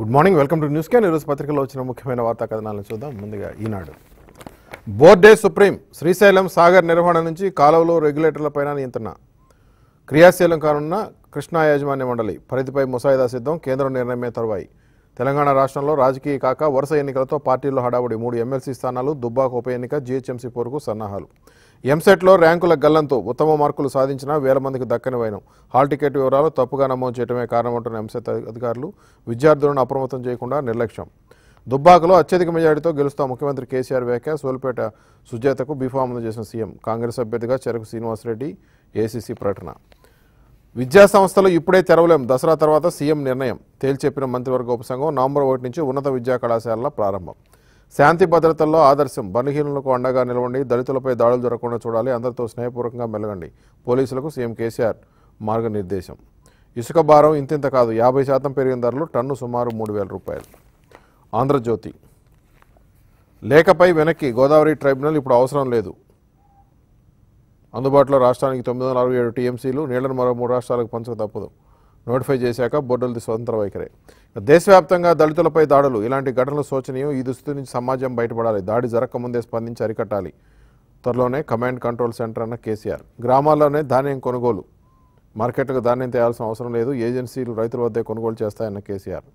Good morning welcome to news can ఈరోజు పత్రికలో వచ్చిన ముఖ్యమైన వార్తా కథనాలను చూద్దాం ముందుగా ఈనాడు బోర్డే సుప్రీం శ్రీశైలం సాగర్ నిర్వహణ నుంచి కాలువలు రెగ్యులేటర్లపైన నియంత్రణ క్రియాశీలం కానున్న కృష్ణా యాజమాన్య మండలి పరిధిపై ముసాయిదా సిద్ధం కేంద్రం నిర్ణయమే తరువాయి తెలంగాణ రాష్ట్రంలో రాజకీయ కాక వరుస ఎన్నికలతో పార్టీల్లో హడావుడి మూడు ఎమ్మెల్సీ స్థానాలు దుబ్బాక ఉప ఎన్నిక జీహెచ్ఎంసీ పోరుకు సన్నాహాలు ఎంసెట్లో ర్యాంకుల గల్లంతో ఉత్తమ మార్కులు సాధించిన వేల మందికి దక్కని వైనం హాల్ టికెట్ వివరాలు తప్పుగా నమోదు చేయడమే కారణమంటున్న ఎంసెట్ అధికారులు విద్యార్థులను అప్రమత్తం చేయకుండా నిర్లక్ష్యం దుబ్బాకలో అత్యధిక మెజారిటీతో గెలుస్తా ముఖ్యమంత్రి కేసీఆర్ వ్యాఖ్య సోల్పేట సుజాతకు బీఫామ్ అందజేసిన సీఎం కాంగ్రెస్ అభ్యర్థిగా చెరకు శ్రీనివాసరెడ్డి ఏసీసీ ప్రకటన విద్యా సంస్థలు ఇప్పుడే తెరవలేం దసరా తర్వాత సీఎం నిర్ణయం తేల్చెప్పిన మంత్రివర్గ ఉపసంఘం నవంబర్ ఒకటి నుంచి ఉన్నత విద్యా కళాశాలల ప్రారంభం శాంతి భద్రతల్లో ఆదర్శం బలహీనులకు అండగా నిలవండి దళితులపై దాడులు జరగకుండా చూడాలి అందరితో స్నేహపూర్వకంగా మెలగండి పోలీసులకు సీఎం కేసీఆర్ మార్గనిర్దేశం ఇసుక భారం ఇంతింత కాదు యాభై శాతం పెరిగిన ధరలు టన్ను సుమారు మూడు వేల రూపాయలు ఆంధ్రజ్యోతి లేఖపై వెనక్కి గోదావరి ట్రైబ్యునల్ ఇప్పుడు అవసరం లేదు అందుబాటులో రాష్ట్రానికి తొమ్మిది వందల అరవై ఏడు టీఎంసీలు నీళ్లను మరో మూడు రాష్ట్రాలకు పంచక తప్పదు నోటిఫై చేశాక బోర్డులది స్వతంత్ర వైఖరే దేశవ్యాప్తంగా దళితులపై దాడులు ఇలాంటి ఘటనలు శోచనీయం ఈ దుస్థితి నుంచి సమాజం బయటపడాలి దాడి జరగకముందే స్పందించి అరికట్టాలి త్వరలోనే కమాండ్ కంట్రోల్ సెంటర్ అన్న కేసీఆర్ గ్రామాల్లోనే ధాన్యం కొనుగోలు మార్కెట్లకు ధాన్యం తేయాల్సిన అవసరం లేదు ఏజెన్సీలు రైతుల వద్దే కొనుగోలు చేస్తాయన్న కేసీఆర్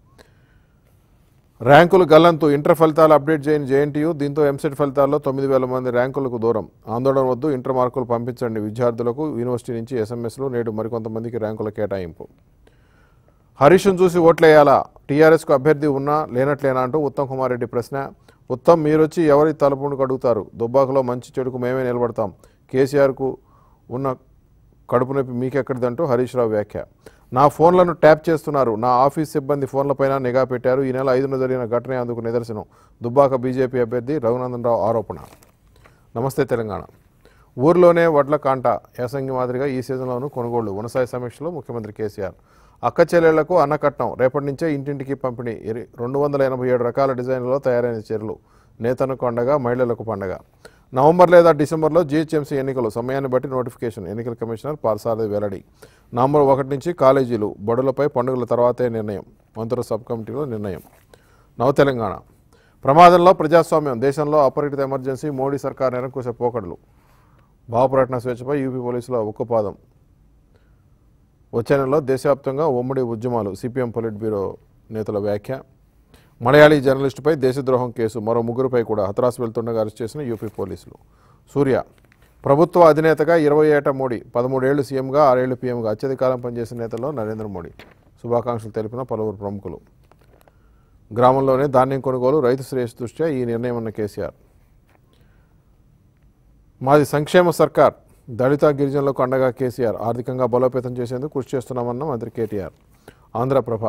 ర్యాంకులు గల్లంతు ఇంటర్ ఫలితాలు అప్డేట్ చేయని జేఎన్టీయూ దీంతో ఎంసెట్ ఫలితాల్లో తొమ్మిది వేల మంది ర్యాంకులకు దూరం ఆందోళన వద్దు ఇంటర్ మార్కులు పంపించండి విద్యార్థులకు యూనివర్సిటీ నుంచి ఎస్ఎంఎస్లు నేడు మరికొంతమందికి ర్యాంకుల కేటాయింపు హరీష్ను చూసి ఓట్లేయాలా టీఆర్ఎస్కు అభ్యర్థి ఉన్నా లేనట్లేనా అంటూ ఉత్తమ్ కుమార్ రెడ్డి ప్రశ్న ఉత్తమ్ మీరొచ్చి ఎవరి తలుపును అడుగుతారు దుబ్బాకలో మంచి చెడుకు మేమే నిలబడతాం కేసీఆర్కు ఉన్న కడుపు నొప్పి మీకెక్కడిదంటూ హరీష్ రావు వ్యాఖ్య నా ఫోన్లను ట్యాప్ చేస్తున్నారు నా ఆఫీస్ సిబ్బంది ఫోన్లపైన నిఘా పెట్టారు ఈ నెల ఐదున జరిగిన ఘటనే అందుకు నిదర్శనం దుబ్బాక బీజేపీ అభ్యర్థి రఘునందన్ రావు ఆరోపణ నమస్తే తెలంగాణ ఊర్లోనే వడ్ల కాంట యాసంగి మాదిరిగా ఈ సీజన్లోనూ కొనుగోళ్లు వనసాయ సమీక్షలో ముఖ్యమంత్రి కేసీఆర్ అక్క చెల్లెళ్లకు అన్నకట్నం రేపటి నుంచే ఇంటింటికి పంపిణీ ఇరి- రెండు వందల ఎనభై ఏడు రకాల డిజైన్లలో తయారైన చీరలు నేతలకు అండగా మహిళలకు పండగ నవంబర్ లేదా డిసెంబర్లో జీహెచ్ఎంసీ ఎన్నికలు సమయాన్ని బట్టి నోటిఫికేషన్ ఎన్నికల కమిషనర్ పార్సారథి వెల్లడి నవంబర్ ఒకటి నుంచి కాలేజీలు బడులపై పండుగల తర్వాతే నిర్ణయం మంత్రుల సబ్ కమిటీలో నిర్ణయం నవ తెలంగాణ ప్రమాదంలో ప్రజాస్వామ్యం దేశంలో అపరిమిత ఎమర్జెన్సీ మోడీ సర్కార్ నిరంకుశ పోకడలు భావప్రకటన స్వేచ్ఛపై యూపీ పోలీసుల ఉక్కుపాదం వచ్చే నెలలో దేశవ్యాప్తంగా ఉమ్మడి ఉద్యమాలు సిపిఎం పొలిట్ బ్యూరో నేతల వ్యాఖ్య మలయాళీ జర్నలిస్టుపై దేశద్రోహం కేసు మరో ముగ్గురుపై కూడా హతరాసు వెళ్తుండగా అరెస్ట్ చేసిన యూపీ పోలీసులు సూర్య ప్రభుత్వ అధినేతగా ఇరవై ఏట మోడీ పదమూడేళ్లు సీఎంగా ఆరేళ్లు పీఎంగా అత్యధిక కాలం పనిచేసిన నేతల్లో నరేంద్ర మోడీ శుభాకాంక్షలు తెలిపిన పలువురు ప్రముఖులు గ్రామంలోనే ధాన్యం కొనుగోలు రైతు శ్రేయస్ దృష్ట్యా ఈ నిర్ణయం అన్న కేసీఆర్ మాది సంక్షేమ సర్కార్ దళిత గిరిజనులకు అండగా కేసీఆర్ ఆర్థికంగా బలోపేతం చేసేందుకు కృషి చేస్తున్నామన్న మంత్రి కేటీఆర్ ఆంధ్రప్రభ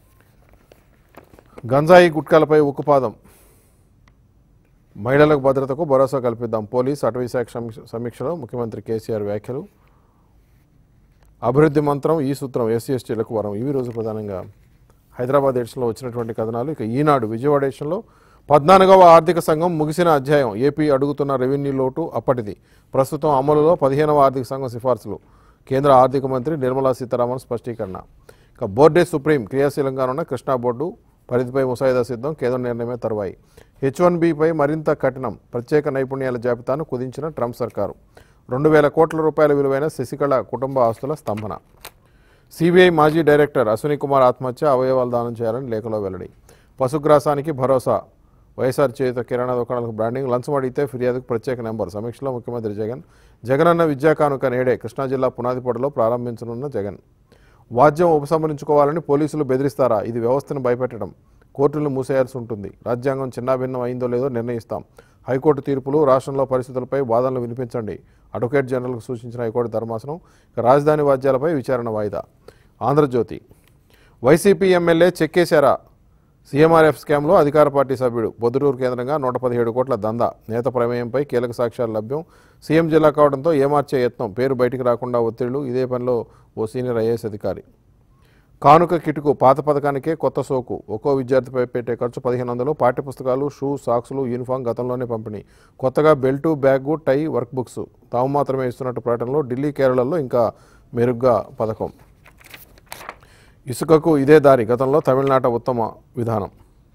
గంజాయి గుట్కాలపై ఉక్కుపాదం మహిళలకు భద్రతకు భరోసా కల్పిద్దాం పోలీస్ అటవీ శాఖ సమీక్ష- సమీక్షలో ముఖ్యమంత్రి కేసీఆర్ వ్యాఖ్యలు అభివృద్ధి మంత్రం ఈ సూత్రం ఎస్సీ ఎస్టీలకు వరం ఇవి రోజు ప్రధానంగా హైదరాబాద్ ఎడిషన్లో వచ్చినటువంటి కథనాలు ఇక ఈనాడు విజయవాడ ఎడిషన్లో పద్నాలుగవ ఆర్థిక సంఘం ముగిసిన అధ్యాయం ఏపీ అడుగుతున్న రెవెన్యూ లోటు అప్పటిది ప్రస్తుతం అమలులో పదిహేనవ ఆర్థిక సంఘం సిఫార్సులు కేంద్ర ఆర్థిక మంత్రి నిర్మలా సీతారామన్ స్పష్టీకరణ ఇక బోర్డే సుప్రీం క్రియాశీలంగా ఉన్న కృష్ణా బోర్డు పరిధిపై ముసాయిదా సిద్ధం కేంద్ర నిర్ణయమే తరువాయి హెచ్ వన్ బిపై మరింత కఠినం ప్రత్యేక నైపుణ్యాల జాబితాను కుదించిన ట్రంప్ సర్కారు రెండు వేల కోట్ల రూపాయల విలువైన శశికళ కుటుంబ ఆస్తుల స్తంభన సిబిఐ మాజీ డైరెక్టర్ అశ్విని కుమార్ ఆత్మహత్య అవయవాలు దానం చేయాలని లేఖలో వెల్లడి పశుగ్రాసానికి భరోసా వైఎస్ఆర్ చేత కిరాణా దుకాణాలకు బ్రాండింగ్ లంచం అడిగితే ఫిర్యాదుకు ప్రత్యేక నెంబర్ సమీక్షలో ముఖ్యమంత్రి జగన్ జగనన్న విద్యా కానుక నేడే కృష్ణా జిల్లా పునాదిపొడలో ప్రారంభించనున్న జగన్ వాద్యం ఉపసంహరించుకోవాలని పోలీసులు బెదిరిస్తారా ఇది వ్యవస్థను భయపెట్టడం కోర్టులను మూసేయాల్సి ఉంటుంది రాజ్యాంగం చిన్నాభిన్నం అయిందో లేదో నిర్ణయిస్తాం హైకోర్టు తీర్పులు రాష్ట్రంలో పరిస్థితులపై వాదనలు వినిపించండి అడ్వకేట్ జనరల్కు సూచించిన హైకోర్టు ధర్మాసనం ఇక రాజధాని వాద్యాలపై విచారణ వాయిదా ఆంధ్రజ్యోతి వైసీపీ ఎమ్మెల్యే చెక్కేశారా సీఎంఆర్ఎఫ్ స్కామ్లో అధికార పార్టీ సభ్యుడు బొద్దుటూరు కేంద్రంగా నూట పదిహేడు కోట్ల దందా నేత ప్రమేయంపై కీలక సాక్ష్యాలు లభ్యం సీఎం జిల్లా కావడంతో ఏమార్చే యత్నం పేరు బయటికి రాకుండా ఒత్తిళ్లు ఇదే పనిలో ఓ సీనియర్ ఐఏఎస్ అధికారి కానుక కిటుకు పాత పథకానికే కొత్త సోకు ఒక్కో విద్యార్థిపై పెట్టే ఖర్చు పదిహేను వందలు పాఠ్యపుస్తకాలు షూ సాక్స్లు యూనిఫామ్ గతంలోనే పంపిణీ కొత్తగా belt bag tie work books తాము మాత్రమే ఇస్తున్నట్టు ప్రకటనలో ఢిల్లీ కేరళలో ఇంకా మెరుగ్గా పథకం ఇసుకకు ఇదే దారి గతంలో తమిళనాట ఉత్తమ విధానం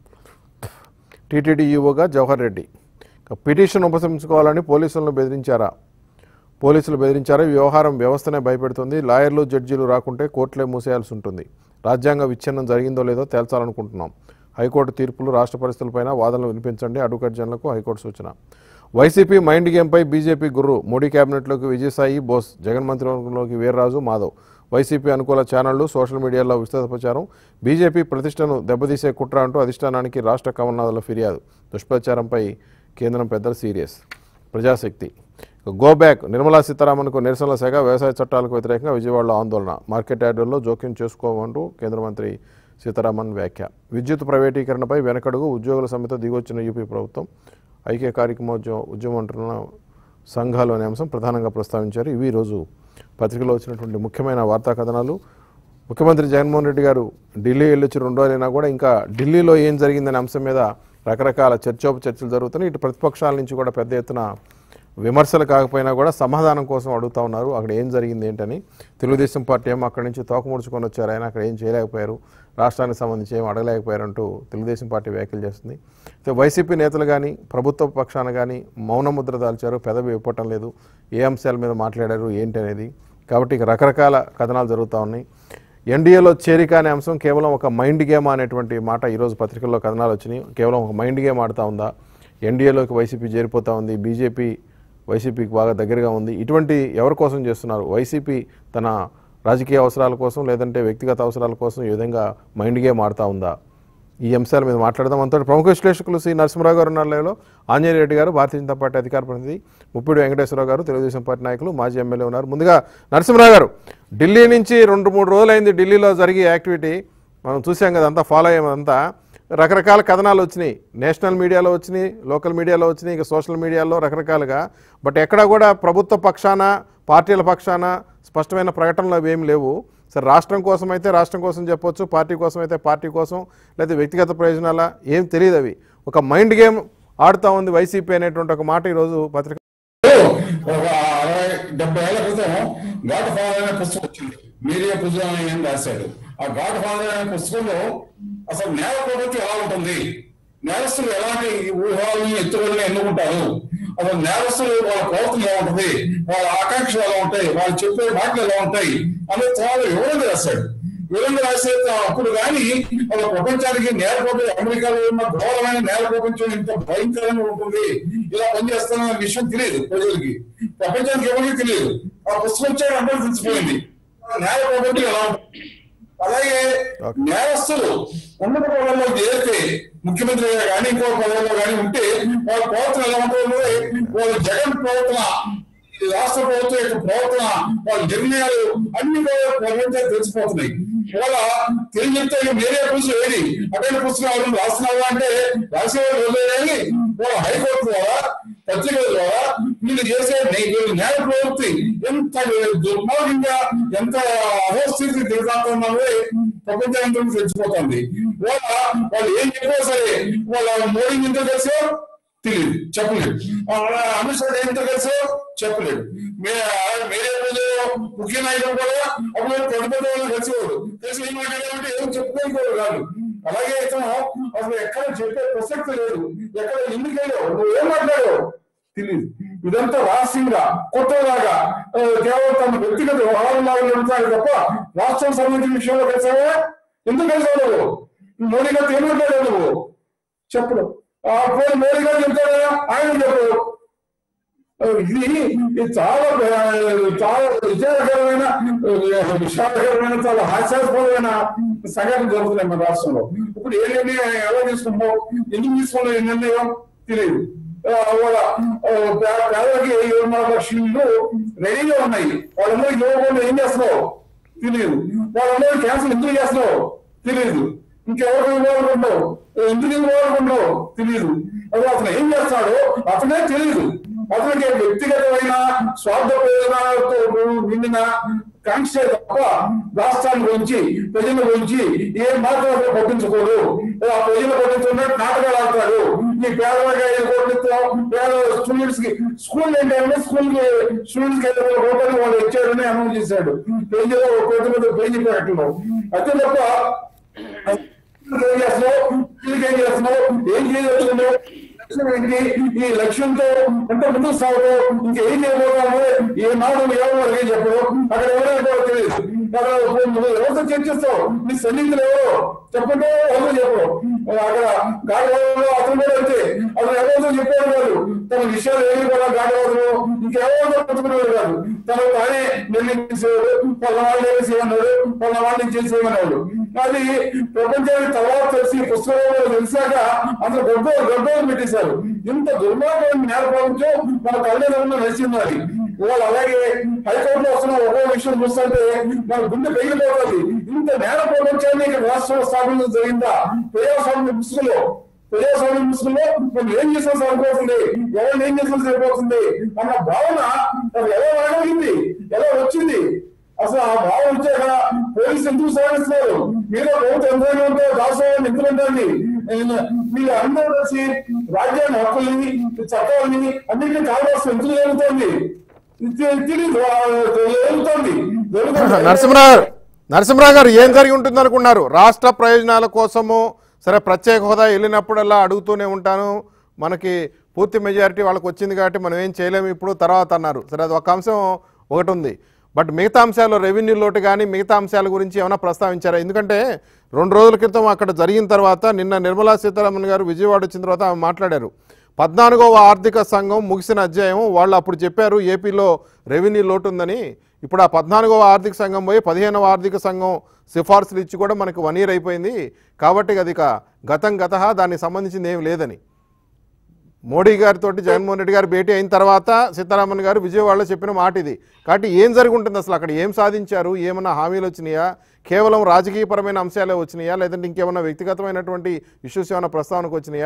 టీటీడీ ఈవోగా జవహర్ రెడ్డి ఇక పిటిషన్ ఉపసంహరించుకోవాలని పోలీసులను బెదిరించారా పోలీసులు బెదిరించారా ఈ వ్యవహారం వ్యవస్థనే భయపెడుతుంది లాయర్లు జడ్జీలు రాకుంటే కోర్టులే మూసేయాల్సి ఉంటుంది రాజ్యాంగ విచ్ఛిన్నం జరిగిందో లేదో తేల్చాలనుకుంటున్నాం హైకోర్టు తీర్పులు రాష్ట్ర పరిస్థితులపైన వాదనలు వినిపించండి అడ్వకేట్ జనలకు హైకోర్టు సూచన వైసీపీ మైండ్ గేమ్పై బీజేపీ గుర్రు మోడీ కేబినెట్లోకి విజయసాయి బోస్ జగన్ మంత్రివర్గంలోకి వీర్రాజు మాధవ్ వైసీపీ అనుకూల ఛానళ్లు సోషల్ మీడియాలో విస్తృత ప్రచారం బీజేపీ ప్రతిష్టను దెబ్బతీసే కుట్ర అంటూ అధిష్టానానికి రాష్ట్ర కమల్నాథుల ఫిర్యాదు దుష్ప్రచారంపై కేంద్రం పెద్దలు serious Prajasakti go back Nirmala సీతారామన్కు నిరసనల శాఖ వ్యవసాయ చట్టాలకు వ్యతిరేకంగా విజయవాడలో ఆందోళన మార్కెట్ యార్డుల్లో జోక్యం చేసుకోమంటూ కేంద్ర మంత్రి సీతారామన్ వ్యాఖ్య విద్యుత్ ప్రైవేటీకరణపై వెనకడుగు ఉద్యోగుల సమ్మెతో దిగొచ్చిన యూపీ ప్రభుత్వం ఐక్య కార్యక్రమోద్యమం ఉద్యమం అంటున్న సంఘాలు అనే అంశం ప్రధానంగా ప్రస్తావించారు ఇవి ఈరోజు పత్రికలో వచ్చినటువంటి ముఖ్యమైన వార్తా కథనాలు ముఖ్యమంత్రి జగన్మోహన్ రెడ్డి గారు ఢిల్లీ వెళ్ళొచ్చి రెండు రోజులైనా కూడా ఇంకా ఢిల్లీలో ఏం జరిగిందనే అంశం మీద రకరకాల చర్చోప చర్చలు జరుగుతున్నాయి ఇటు ప్రతిపక్షాల నుంచి కూడా పెద్ద ఎత్తున విమర్శలు కాకపోయినా కూడా సమాధానం కోసం అడుగుతా ఉన్నారు అక్కడ ఏం జరిగింది ఏంటని తెలుగుదేశం పార్టీ ఏమో అక్కడి నుంచి తోకముడుచుకొని వచ్చారు ఆయన అక్కడ ఏం చేయలేకపోయారు రాష్ట్రానికి సంబంధించి ఏం అడగలేకపోయారంటూ తెలుగుదేశం పార్టీ వ్యాఖ్యలు చేస్తుంది అయితే వైసీపీ నేతలు కానీ ప్రభుత్వ పక్షాన కానీ మౌనముద్ర దాల్చారు పెదవి ఇవ్వటం లేదు ఏ అంశాల మీద మాట్లాడారు ఏంటి అనేది కాబట్టి ఇక రకరకాల కథనాలు జరుగుతూ ఉన్నాయి ఎన్డీఏలో చేరిక అనే అంశం కేవలం ఒక మైండ్ గేమ్ అనేటువంటి మాట ఈరోజు పత్రికల్లో కథనాలు వచ్చినాయి కేవలం ఒక మైండ్ గేమ్ ఆడుతూ ఉందా ఎన్డీఏలోకి వైసీపీ చేరిపోతూ ఉంది బీజేపీ వైసీపీకి బాగా దగ్గరగా ఉంది ఇటువంటి ఎవరి కోసం చేస్తున్నారు వైసీపీ తన రాజకీయ అవసరాల కోసం లేదంటే వ్యక్తిగత అవసరాల కోసం ఈ విధంగా మైండ్ గేమ్ ఆడుతూ ఉందా ఈ అంశాల మీద మాట్లాడదాం అంతా ప్రముఖ విశ్లేషకులు శ్రీ నరసింహరావు గారు ఉన్నారులో ఆంజనేయ రెడ్డి గారు భారతీయ జనతా పార్టీ అధికార ప్రతినిధి ముప్పిడి వెంకటేశ్వరరావు గారు తెలుగుదేశం పార్టీ నాయకులు మాజీ ఎమ్మెల్యే ఉన్నారు ముందుగా నరసింహరావు గారు ఢిల్లీ నుంచి రెండు మూడు రోజులైంది ఢిల్లీలో జరిగే యాక్టివిటీ మనం చూసాం కదా అంతా ఫాలో అయ్యామంతా రకరకాల కథనాలు వచ్చినాయి నేషనల్ మీడియాలో వచ్చినాయి లోకల్ మీడియాలో వచ్చినాయి ఇక సోషల్ మీడియాలో రకరకాలుగా బట్ ఎక్కడ కూడా ప్రభుత్వ పక్షాన పార్టీల పక్షాన స్పష్టమైన ప్రకటనలు అవి ఏమి లేవు సరే రాష్ట్రం కోసం అయితే రాష్ట్రం కోసం చెప్పొచ్చు పార్టీ కోసం అయితే పార్టీ కోసం లేదా వ్యక్తిగత ప్రయోజనాల ఏం తెలియదు అవి ఒక మైండ్ గేమ్ ఆడుతూ ఉంది వైసీపీ అనేటువంటి ఒక మాట ఈరోజు పత్రిక ఒక అరవై డెబ్బై ఏళ్ల క్రితం ఘాట్ ఫాదర్ అనే పుస్తకం వచ్చింది మీడియా పుస్తకం అని ఏం రాశాడు ఆ ఘాట్ ఫాదర్ అనే పుస్తకంలో అసలు నేల ప్రవృత్తి ఎలా ఉంటుంది నేరస్తులు ఎలాంటి ఊహాలను ఎత్తుగడని ఎన్నుకుంటారు అసలు నేరస్తులు వాళ్ళ ప్రవర్తన ఎలా ఉంటుంది వాళ్ళ ఆకాంక్షలు ఎలా ఉంటాయి వాళ్ళు చెప్పే మాటలు ఎలా ఉంటాయి అనేది చాలా వివరంగా రాశాడు వివరంగా రాసే అప్పుడు కానీ వాళ్ళ ప్రపంచానికి నేల ప్రపంచం అమెరికాలో ఉన్న ఘోరమైన నేల ప్రపంచం ఇంత భయంకరంగా ఉంటుంది ఇలా పనిచేస్తున్న విషయం తెలియదు ప్రజలకి ప్రపంచానికి ఎవరికి తెలియదు ఆ పుస్తకం వచ్చాడు అందరూ తెలిసిపోయింది నేల ప్రపంచం ఎలా ఉంటుంది అలాగే నేరస్తులు ఉన్నత పదవుల్లో చేరితే ముఖ్యమంత్రి కానీ ఇంకో పదవుల్లో కానీ ఉంటే వాళ్ళ ప్రవర్తన ఎలా ఉంటుంది వాళ్ళ జగన్ ప్రవర్తన ఈ రాష్ట్ర ప్రభుత్వం యొక్క ప్రవర్తన వాళ్ళ నిర్ణయాలు అన్ని కూడా ప్రపంచానికి తెలిసిపోతున్నాయి ఇవాళ తెలియ చెప్తే ఇక మీరే పుస్తకం ఏది అటైన పుస్తకాలు రాస్తున్నావా అంటే రాసేవాళ్ళు వదిలేయాలి వాళ్ళ హైకోర్టు ద్వారా పత్రికల ద్వారా వీళ్ళు చేసే నే- వీళ్ళు న్యాయ ప్రవృత్తి ఎంత దుర్మార్గంగా ఎంత అహోస్థితికి దిగజారుతున్నారో ప్రపంచానికి తెలిసిపోతుంది వాళ్ళ వాళ్ళు ఏం చెప్పినా సరే వాళ్ళ మోడీ ఎందుకు తెలుసో తెలియదు చెప్పలేదు ఆ, అమిత్ షా ఏంటో తెలుసో చెప్పలేదు మే- ఆ, మీరే రోజు ముఖ్య నాయకులు కూడా అప్పుడు ప్రతిపక్ష వాళ్ళు కలిసేవాడు కలిసి ఏం మాట్లాడాలంటే ఏం చెప్పుకోలేకపోయాడు కాదు అలాగే ఇతను అసలు ఎక్కడ చెప్పే ప్రసక్తి లేదు ఎక్కడ ఎందుకు వెళ్ళావు నువ్వు ఏం మాట్లాడావు తెలియదు ఇదంతా రహస్యంగా కొత్తలాగా ఆ, కేవలం తన వ్యక్తిగత వ్యవహారంలాగా జరుగుతాయి తప్ప రాష్ట్రం సంబంధించిన విషయంలో కలిసావా ఎందుకు కలిసావు నువ్వు మోడీ గారు ఏం మాట్లాడావు నువ్వు చెప్పడు ఆ పోయి మోడీ గారు చెప్తారా ఆయన చెప్పడు ఇది ఇది చాలా ఆ, చాలా విచారకరమైన ఆ, విషాదకరమైన చాలా హాస్యాస్పదమైన సంఘటన జరుగుతున్నాయి మన రాష్ట్రంలో ఇప్పుడు ఏ నిర్ణయం ఎలా తీసుకుంటాం ఎందుకు తీసుకున్నాం ఈ నిర్ణయం తెలియదు ఆ, వాళ్ళ ఆ, పే- పేదలకి ఇరవై నాలుగు లక్షలు రెడీగా ఉన్నాయి వాళ్ళందరికీ ఇవ్వకుండా ఏం చేస్తున్నావు తెలియదు వాళ్ళందరూ క్యాన్సిల్ ఎందుకు చేస్తున్నావు తెలియదు ఇంకెవరికి ఇవ్వాలనుకుంటావు ఎందుకు ఇవ్వాలనుకుంటావు తెలియదు అది అతను ఏం చేస్తాడో అతనే తెలియదు అతనికి వ్యక్తిగతమైన స్వార్థ ప్రయోజనాలతో నిండిన కాంక్ష తప్ప రాష్ట్రాన్ని గురించి ప్రజల గురించి ఏ మాత్రం అతను పట్టించుకోడు ఆ ప్రజలు పట్టించుకున్నట్టు నాటకాలు ఆడతాడు ఈ పేదవాడిగా ఐదు కోట్లు ఇస్తే స్టూడెంట్స్ కి స్కూల్ ఏంటంటే స్కూల్ కి స్టూడెంట్స్ కి ఐదు వేల రూపాయలు వాళ్ళు ఇచ్చారని అనౌన్స్ చేశాడు పేజీలో ఒక కోటి మీద పేజీ పెట్టడం అంతే తప్ప ఏం చేస్తున్నావు వీళ్ళకి ఏం చేస్తున్నావు ఏం చేయగలుగుతున్నావు లక్ష్యం ఏంటి ఈ లక్ష్యంతో అంటే ముందుకు సాగుతావు ఇంకేం చేయబోతాము ఏ నాడు ఎవరు వరకే చెప్పడు అక్కడ ఎవరైనా తెలియదు అక్కడ నువ్వు ఎవరితో చర్చిస్తావు నీ సన్నిహితులు ఎవరు చెప్పండి ఎవరు చెప్పు అక్కడ గాడివాళ్ళు అతను కూడా అంతే అతను ఎవరితో చెప్పాడు కాదు తన విషయాలు ఏమి కూడా గాడివాళ్ళు ఇంకెవరితో పెట్టుకునేవాడు కాదు తను తానే నిర్ణయించేవాడు వాళ్ళ వాళ్ళు ఏమి చేయమన్నాడు వాళ్ళ వాళ్ళని చేసేయమన్నాడు అది ప్రపంచానికి తర్వాత తెలిసి పుస్తకంలో తెలిసాక అందరూ గొప్ప గొప్పలు పెట్టేశారు ఇంత దుర్మార్గమైన నేర్పడంతో మన కళ్ళలో ఉన్న నచ్చింది అది వాళ్ళు అలాగే హైకోర్టులో వస్తున్న ఒక్కో విషయం చూస్తుంటే మన గుండె పెరిగిపోతుంది ఇంత నేర ప్రపంచాన్ని ఇక్కడ రాష్ట్రంలో స్థాపన జరిగిందా ప్రజాస్వామ్య పుస్తకంలో ప్రజాస్వామ్య ముసుగులో మనం ఏం చేసాం సరిపోతుంది ఎవరు ఏం చేసాం సరిపోతుంది అన్న భావన అది ఎలా రాగలిగింది ఎలా వచ్చింది అసలు ఆ భావం వచ్చాక పోలీసు ఎందుకు సాగిస్తున్నారు మీరు ప్రభుత్వం ఎంతైనా ఉంటే దాసోహం ఎందుకు ఉంటుంది మీరు అందరూ కలిసి రాజ్యాంగ హక్కుల్ని చట్టాలని అన్నింటినీ కావాల్సిన ఎందుకు జరుగుతుంది తెలియదు జరుగుతుంది జరుగుతుంది నరసింహరావు గారు నరసింహరావు గారు ఏం జరిగి ఉంటుంది అనుకున్నారు రాష్ట్ర ప్రయోజనాల కోసము సరే ప్రత్యేక హోదా వెళ్ళినప్పుడల్లా అడుగుతూనే ఉంటాను మనకి పూర్తి మెజారిటీ వాళ్ళకి వచ్చింది కాబట్టి మనం ఏం చేయలేము ఇప్పుడు తర్వాత అన్నారు సరే అది ఒక అంశం ఒకటి ఉంది బట్ మిగతా అంశాలు రెవెన్యూ లోటు కానీ మిగతా అంశాల గురించి ఏమైనా ప్రస్తావించారా ఎందుకంటే రెండు రోజుల క్రితం అక్కడ జరిగిన తర్వాత నిన్న నిర్మలా సీతారామన్ గారు విజయవాడ వచ్చిన తర్వాత ఆమె మాట్లాడారు పద్నాలుగవ ఆర్థిక సంఘం ముగిసిన అధ్యాయం వాళ్ళు అప్పుడు చెప్పారు ఏపీలో రెవెన్యూ లోటు ఉందని ఇప్పుడు ఆ పద్నాలుగవ ఆర్థిక సంఘం పోయి పదిహేనవ ఆర్థిక సంఘం సిఫార్సులు ఇచ్చి కూడా మనకి వన్ ఇయర్ అయిపోయింది కాబట్టి అది ఇక గతం గత దానికి సంబంధించింది ఏం లేదని మోడీ గారితో జగన్మోహన్ రెడ్డి గారు భేటీ అయిన తర్వాత సీతారామన్ గారు విజయవాడలో చెప్పిన మాట ఇది కాబట్టి ఏం జరిగి ఉంటుంది అసలు అక్కడ ఏం సాధించారు ఏమన్నా హామీలు వచ్చినాయా కేవలం రాజకీయపరమైన అంశాలే వచ్చినాయా లేదంటే ఇంకేమన్నా వ్యక్తిగతమైనటువంటి ఇష్యూస్ ఏమైనా ప్రస్తావనకు వచ్చినాయా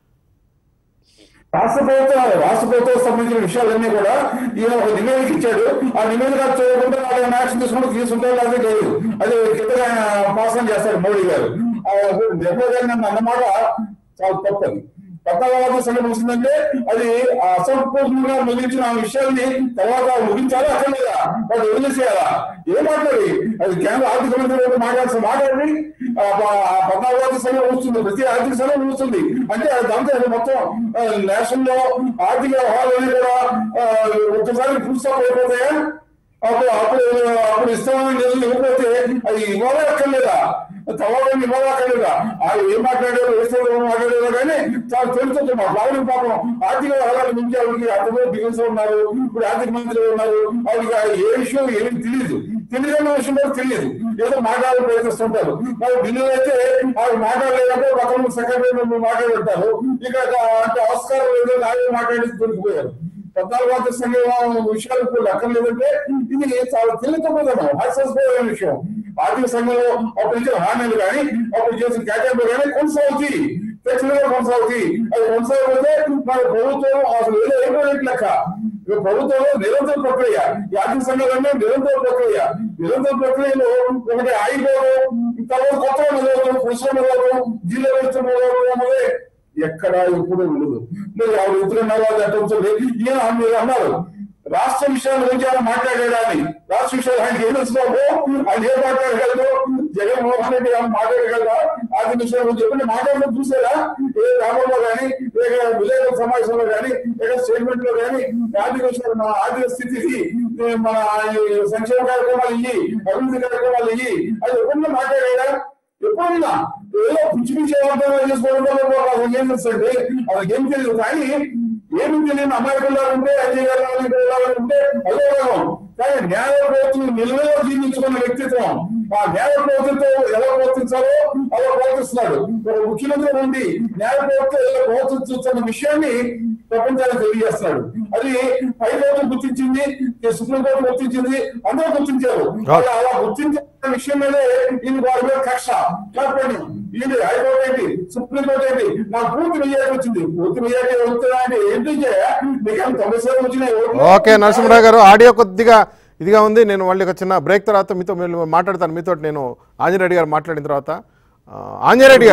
రాష్ట్ర ప్రభుత్వం రాష్ట్ర ప్రభుత్వం సంబంధించిన విషయాలన్నీ కూడా ఈయన ఒక నివేదిక ఇచ్చాడు ఆ నివేదిక చూడకుండా ఆయన యాక్షన్ తీసుకుంటూ తీసుకుంటారు లేదా లేదు అది కింద ఆయన పాసం చేస్తారు మోడీ గారు ఆ నిర్మలా గారి నన్ను అన్నమాట చాలా తప్పది పద్నాలుగు సంఘం ముగిసిందంటే అది అసంపూర్ణంగా ముగించిన ఆ విషయాల్ని తర్వాత ముగించాలి అక్కడ లేదా వాడు వదిలేసేయాలా ఏం మాట్లాడి అది కేంద్ర ఆర్థిక మంత్రి గారు మాట్లాడాల్సిన మాట్లాడి ఆ ప- ఆ పద్నాలుగు ఆర్థిక సంఘం ముగుస్తుంది ప్రతి ఆర్థిక సంఘం ముగుస్తుంది అంటే అది దాంతో అది మొత్తం నేషన్ లో ఆర్థిక వ్యవహారాలన్నీ కూడా ఆ, ఒక్కసారి ఫుల్ స్టాప్ అయిపోతాయా అప్పుడు అప్పుడు అప్పుడు ఇస్తామని నిధులు ఇవ్వకపోతే అది ఇవ్వాలా అక్కర్లేదా తర్వాత ఇవ్వాలా అక్కర్లేదా ఆయన ఏం మాట్లాడారు ఏ స్థాయిలో మాట్లాడారో కానీ చాలా తెలుస్తుంది మా బాబు పాపం ఆర్థిక వ్యవహారాలు నుంచి ఆవిడకి అర్థమే బిగిన్స్ ఉన్నారు ఇప్పుడు ఆర్థిక మంత్రి ఉన్నారు ఆవిడకి ఏ విషయం ఏమి తెలియదు తెలియని విషయం కూడా తెలియదు ఏదో మాట్లాడాలని ప్రయత్నిస్తుంటారు మరి ఢిల్లీలో అయితే ఆవిడ మాట్లాడలేదంటే పక్కన సెక్రటరీ మాట్లాడుతారు ఇక అంటే ఆస్కారం లేదో నాయే మాట్లాడి దొరికిపోయారు పద్నాలుగు వందల సంఘం విషయాలు ఇప్పుడు అక్కర్లేదంటే ఇది చాలా తెలియకపోతాను హాస్యాస్పదమైన విషయం ఆర్థిక సంఘంలో అప్పుడు ఇచ్చిన హామీలు కానీ అప్పుడు చేసిన కేటాయింపులు కానీ కొనసాగుతాయి ఖచ్చితంగా కొనసాగుతాయి అది కొనసాగిపోతే మన ప్రభుత్వం అసలు ఏదో అయిపోయినట్టు లెక్క ఇక ప్రభుత్వంలో నిరంతర ప్రక్రియ ఈ ఆర్థిక సంఘాలన్నీ నిరంతర ప్రక్రియ నిరంతర ప్రక్రియలో ఒకటి ఆగిపోవడం తర్వాత కొత్త మొదలవుతాం పురుషులు మొదలవుతాం జిల్లా వ్యవస్థ మొదలవుతాం అన్నదే ఎక్కడ ఎప్పుడు ఉండదు మీరు ఎవరు ఎదురున్నారో అది అట్ట ఉంటుంది ఈయన మీరు అన్నారు రాష్ట్ర విషయాల గురించి ఆయన మాట్లాడేదాన్ని రాష్ట్ర విషయాలు ఆయన ఏం తెలుసుకోవు ఆయన ఏం మాట్లాడగలరు జగన్మోహన్ రెడ్డి ఏమైనా మాట్లాడగలరా ఆర్థిక విషయాల గురించి ఎప్పుడు మాట్లాడడం చూసారా ఏ గ్రామంలో కానీ ఏ విలేకరుల సమావేశంలో కానీ ఏ స్టేట్మెంట్ లో కానీ ఆర్థిక విషయాలు మన ఆర్థిక స్థితికి ఏ మన ఈ సంక్షేమ కార్యక్రమాలు ఇయ్యి అభివృద్ధి కార్యక్రమాలు ఇయ్యి అది ఎప్పుడు మాట్లాడారా ఎప్పుడన్నా ఏదో పిచ్చి పిచ్చి ఏమంటారో చేసుకోవడం ఏం తెలుసండి అది ఏం తెలియదు కానీ ఏమి తెలియని అమాయకుల్లో ఉంటే అజయ్ గారు ఉంటే అదే రకం కానీ న్యాయ ప్రవర్తన నిల్వలో జీవించుకున్న వ్యక్తిత్వం ఆ న్యాయ ప్రవర్తనతో ఎలా ప్రవర్తించాలో అలా ప్రవర్తిస్తున్నాడు ఒక ముఖ్యమంత్రి నుండి న్యాయ ప్రవర్తన ఎలా ప్రవర్తిస్తున్న విషయాన్ని ప్రపంచానికి తెలియజేస్తున్నాడు అది హైకోర్టు గుర్తించింది సుప్రీంకోర్టు గుర్తించింది అందరూ గుర్తించారు అలా అలా గుర్తించిన విషయం మీదే ఇది వారి మీద కక్ష కాకపోతే ఇది హైకోర్టు ఏంటి సుప్రీంకోర్టు ఏంటి నాకు పూర్తి మెజారిటీ వచ్చింది పూర్తి మెజారిటీ వస్తుందా అంటే ఏంటి మీకు తొంభై శాతం వచ్చినాయి ఓట్లు. ఓకే నరసింహరావు గారు ఆడియో కొద్దిగా ఇదిగా ఉంది నేను మళ్ళీ ఒక చిన్న బ్రేక్ తర్వాత మీతో మీరు మాట్లాడతాను మీతో నేను ఆంజనేయుడు గారు మాట్లాడిన తర్వాత ఆ, ఆంజనేయుడు గారు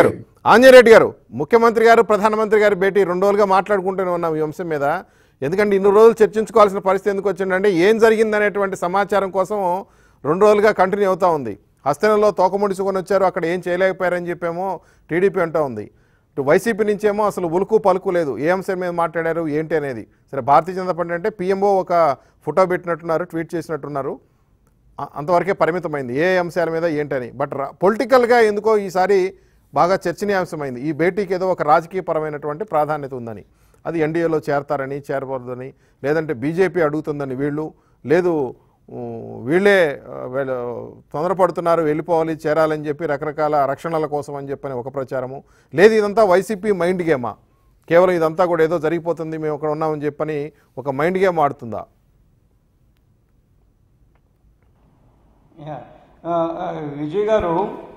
ఆంజనేరెడ్డి గారు ముఖ్యమంత్రి గారు ప్రధానమంత్రి గారు భేటీ రెండు రోజులుగా మాట్లాడుకుంటూనే ఉన్నాం ఈ అంశం మీద ఎందుకంటే ఇన్ని రోజులు చర్చించుకోవాల్సిన పరిస్థితి ఎందుకు వచ్చిందంటే ఏం జరిగిందనేటువంటి సమాచారం కోసం రెండు రోజులుగా కంటిన్యూ అవుతా ఉంది హస్తనంలో తోకముడిసుకొని వచ్చారు అక్కడ ఏం చేయలేకపోయారని చెప్పేమో టీడీపీ అంటూ ఉంది ఇటు వైసీపీ నుంచేమో అసలు ఉలుకు పలుకు లేదు ఏ అంశం మీద మాట్లాడారు ఏంటి అనేది సరే భారతీయ జనతా పార్టీ అంటే పిఎంఓ ఒక ఫోటో పెట్టినట్టున్నారు ట్వీట్ చేసినట్టున్నారు అ- అంతవరకే పరిమితమైంది ఏ అంశాల మీద ఏంటని బట్ రా- పొలిటికల్గా ఎందుకో ఈసారి బాగా చర్చనీయాంశమైంది ఈ భేటీకి ఏదో ఒక రాజకీయపరమైనటువంటి ప్రాధాన్యత ఉందని అది ఎన్డీఏలో చేరతారని చేరకూడదని లేదంటే బీజేపీ అడుగుతుందని వీళ్ళు లేదు ఊ, వీళ్ళే ఆ, వీళ్ళు తొందరపడుతున్నారు వెళ్ళిపోవాలి చేరాలని చెప్పి రకరకాల రక్షణల కోసం అని చెప్పని ఒక ప్రచారము లేదు ఇదంతా వైసీపీ మైండ్ గేమా కేవలం ఇదంతా కూడా ఏదో జరిగిపోతుంది మేము అక్కడ ఉన్నామని చెప్పని ఒక మైండ్ గేమ్ ఆడుతుందా యా. ఆ, ఆ, విజయ్ గారు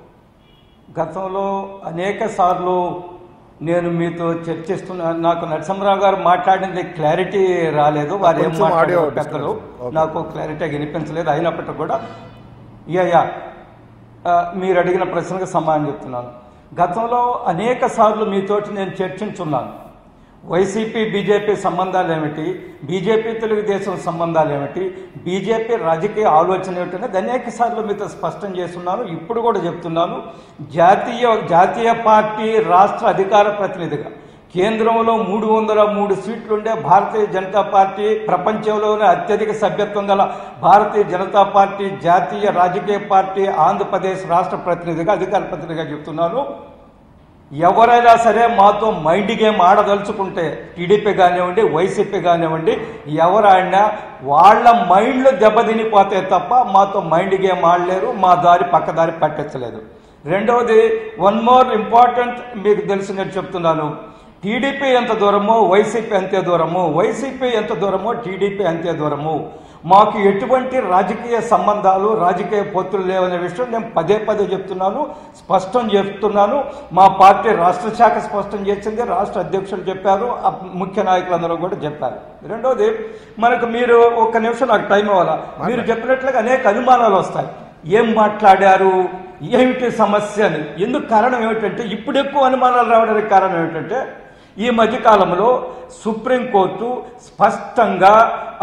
గతంలో అనేక సార్లు నేను మీతో చర్చిస్తున్నా నాకు నరసింహరావు గారు మాట్లాడింది క్లారిటీ రాలేదు వారు ఏం కొంచెం మాట్లాడారో audio పెద్దలు disturbance. Okay. నాకు క్లారిటీ వినిపించలేదు అయినప్పటికీ కూడా యా యా ఆ, మీరు అడిగిన ప్రశ్నకు సమాధానం చెప్తున్నాను గతంలో అనేక సార్లు మీతోటి నేను చర్చించున్నాను వైసీపీ బీజేపీ సంబంధాలు ఏమిటి బీజేపీ తెలుగుదేశం సంబంధాలు ఏమిటి బీజేపీ రాజకీయ ఆలోచన ఏమిటనేది అనేక సార్లు మీతో స్పష్టం చేస్తున్నాను ఇప్పుడు కూడా చెప్తున్నాను జాతీయ జాతీయ పార్టీ రాష్ట్ర అధికార ప్రతినిధిగా కేంద్రంలో మూడు వందల మూడు సీట్లుండే భారతీయ జనతా పార్టీ ప్రపంచంలోనే అత్యధిక సభ్యత్వం గల భారతీయ జనతా పార్టీ జాతీయ రాజకీయ పార్టీ ఆంధ్రప్రదేశ్ రాష్ట్ర ప్రతినిధిగా అధికార ప్రతినిధిగా చెప్తున్నాను ఎవరైనా సరే మాతో మైండ్ గేమ్ ఆడదలుచుకుంటే టీడీపీ కానివ్వండి వైసీపీ కానివ్వండి ఎవరు ఆడినా వాళ్ళ మైండ్లు దెబ్బతినిపోతే తప్ప మాతో మైండ్ గేమ్ ఆడలేరు మా దారి పక్క దారి పట్టించలేదు రెండవది వన్ మోర్ ఇంపార్టెంట్ మీకు తెలిసినట్టు చెప్తున్నాను టీడీపీ ఎంత దూరమో వైసీపీ అంతే దూరము వైసీపీ ఎంత దూరమో టీడీపీ అంతే దూరము మాకు ఎటువంటి రాజకీయ సంబంధాలు రాజకీయ పొత్తులు లేవనే విషయం నేను పదే పదే చెప్తున్నాను స్పష్టం చెప్తున్నాను మా పార్టీ రాష్ట్ర శాఖ స్పష్టం చేసింది రాష్ట్ర అధ్యక్షులు చెప్పారు ఆ ముఖ్య నాయకులందరూ కూడా చెప్పారు రెండోది మనకు మీరు ఒక్క నిమిషం నాకు టైం ఇవ్వాలా మీరు చెప్పినట్లుగా అనేక అనుమానాలు వస్తాయి ఏం మాట్లాడారు ఏమిటి సమస్య అని ఎందుకు కారణం ఏమిటంటే ఇప్పుడు ఎక్కువ అనుమానాలు రావడానికి కారణం ఏమిటంటే ఈ మధ్యకాలంలో సుప్రీంకోర్టు స్పష్టంగా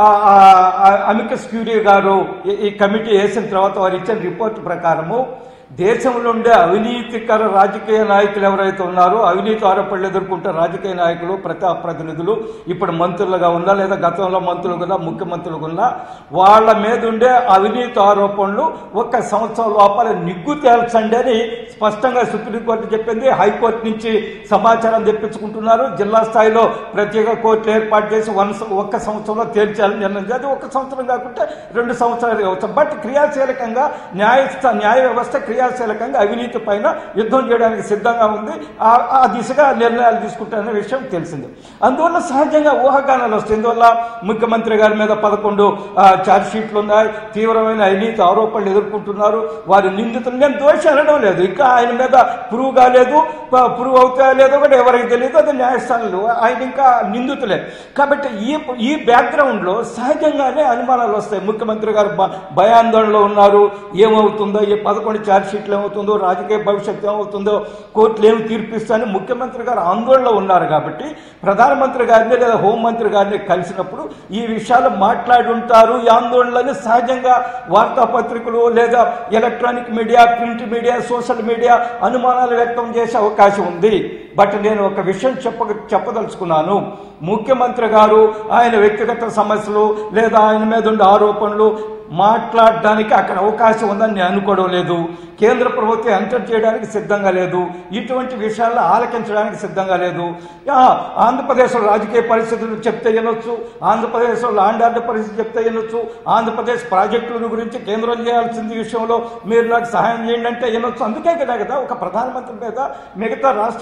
అమికస్ క్యూరీ గారు ఈ- ఈ కమిటీ వేసిన తర్వాత వారు ఇచ్చిన రిపోర్ట్ ప్రకారము దేశంలో ఉండే అవినీతికర రాజకీయ నాయకులు ఎవరైతే ఉన్నారో అవినీతి ఆరోపణలు ఎదుర్కొంటే రాజకీయ నాయకులు ప్రజా ప్రతినిధులు ఇప్పుడు మంత్రులుగా ఉన్నా లేదా గతంలో మంత్రులుగా ఉన్నా ముఖ్యమంత్రులుగా ఉన్నా వాళ్ళ మీద ఉండే అవినీతి ఆరోపణలు ఒక సంవత్సరం లోపల నిగ్గు తేల్చండి అని స్పష్టంగా సుప్రీంకోర్టు చెప్పింది హైకోర్టు నుంచి సమాచారం తెప్పించుకుంటున్నారు జిల్లా స్థాయిలో ప్రత్యేక కోర్టులు ఏర్పాటు చేసి వన్ స- ఒక్క సంవత్సరంలో తేల్చాలని నిర్ణయం అది ఒక్క సంవత్సరం కాకుంటే రెండు సంవత్సరాలు కావచ్చు బట్ క్రియాశీలకంగా న్యాయ న్యాయ వ్యవస్థ క్రియాశీలకంగా అవినీతి పైన యుద్ధం చేయడానికి సిద్ధంగా ఉంది ఆ- ఆ దిశగా నిర్ణయాలు తీసుకుంటారనే విషయం తెలిసింది అందువల్ల సహజంగా ఊహాగానాలు వస్తాయి ఇందువల్ల ముఖ్యమంత్రి గారి మీద పదకొండు ఆ, ఛార్జ్ షీట్లు ఉన్నాయి తీవ్రమైన అవినీతి ఆరోపణలు ఎదుర్కొంటున్నారు వారి నిందితులు నేను దోషి అనడం లేదు ఇంకా ఆయన మీద ప్రూవ్ కాలేదు ప- ప్రూవ్ అవుతా లేదో కూడా ఎవరికి తెలియదు అది న్యాయస్థానంలో ఆయన ఇంకా నిందితులే కాబట్టి ఈ ఈ బ్యాక్గ్రౌండ్లో సహజంగానే అనుమానాలు వస్తాయి ముఖ్యమంత్రి గారు భ- భయాందోళనలో ఉన్నారు ఏమవుతుందో ఈ పదకొండు ఛార్జ్ షీట్లు ఏమవుతుందో రాజకీయ భవిష్యత్తు ఏమవుతుందో కోర్టులు ఏమి తీర్పిస్తాయని ముఖ్యమంత్రి గారు ఆందోళనలో ఉన్నారు కాబట్టి ప్రధానమంత్రి గారిని లేదా హోంమంత్రి గారిని కలిసినప్పుడు ఈ విషయాలు మాట్లాడి ఉంటారు ఈ ఆందోళనలని సహజంగా వార్తాపత్రికలు లేదా electronic media print media social media అనుమానాలు వ్యక్తం చేసే అవకాశం ఉంది బట్ నేను ఒక విషయం చెప్ప చెప్పదలుచుకున్నాను ముఖ్యమంత్రి గారు ఆయన వ్యక్తిగత సమస్యలు లేదా ఆయన మీద ఉండే ఆరోపణలు మాట్లాడడానికి అక్కడ అవకాశం ఉందని నేను అనుకోవడం లేదు కేంద్ర ప్రభుత్వం ఎంటర్ చేయడానికి సిద్ధంగా లేదు ఇటువంటి విషయాలను ఆలకించడానికి సిద్ధంగా లేదు యా, ఆంధ్రప్రదేశ్లో రాజకీయ పరిస్థితులు చెప్తే వినొచ్చు ఆంధ్రప్రదేశ్లో లాండ్ ఆర్డర్ పరిస్థితి చెప్తే వినొచ్చు ఆంధ్రప్రదేశ్ ప్రాజెక్టుల గురించి కేంద్రం చేయాల్సింది విషయంలో మీరు నాకు సహాయం చేయండి అంటే వినొచ్చు అందుకే కదా కదా ఒక ప్రధానమంత్రి మీద మిగతా రాష్ట్రాల ముఖ్యమంత్రి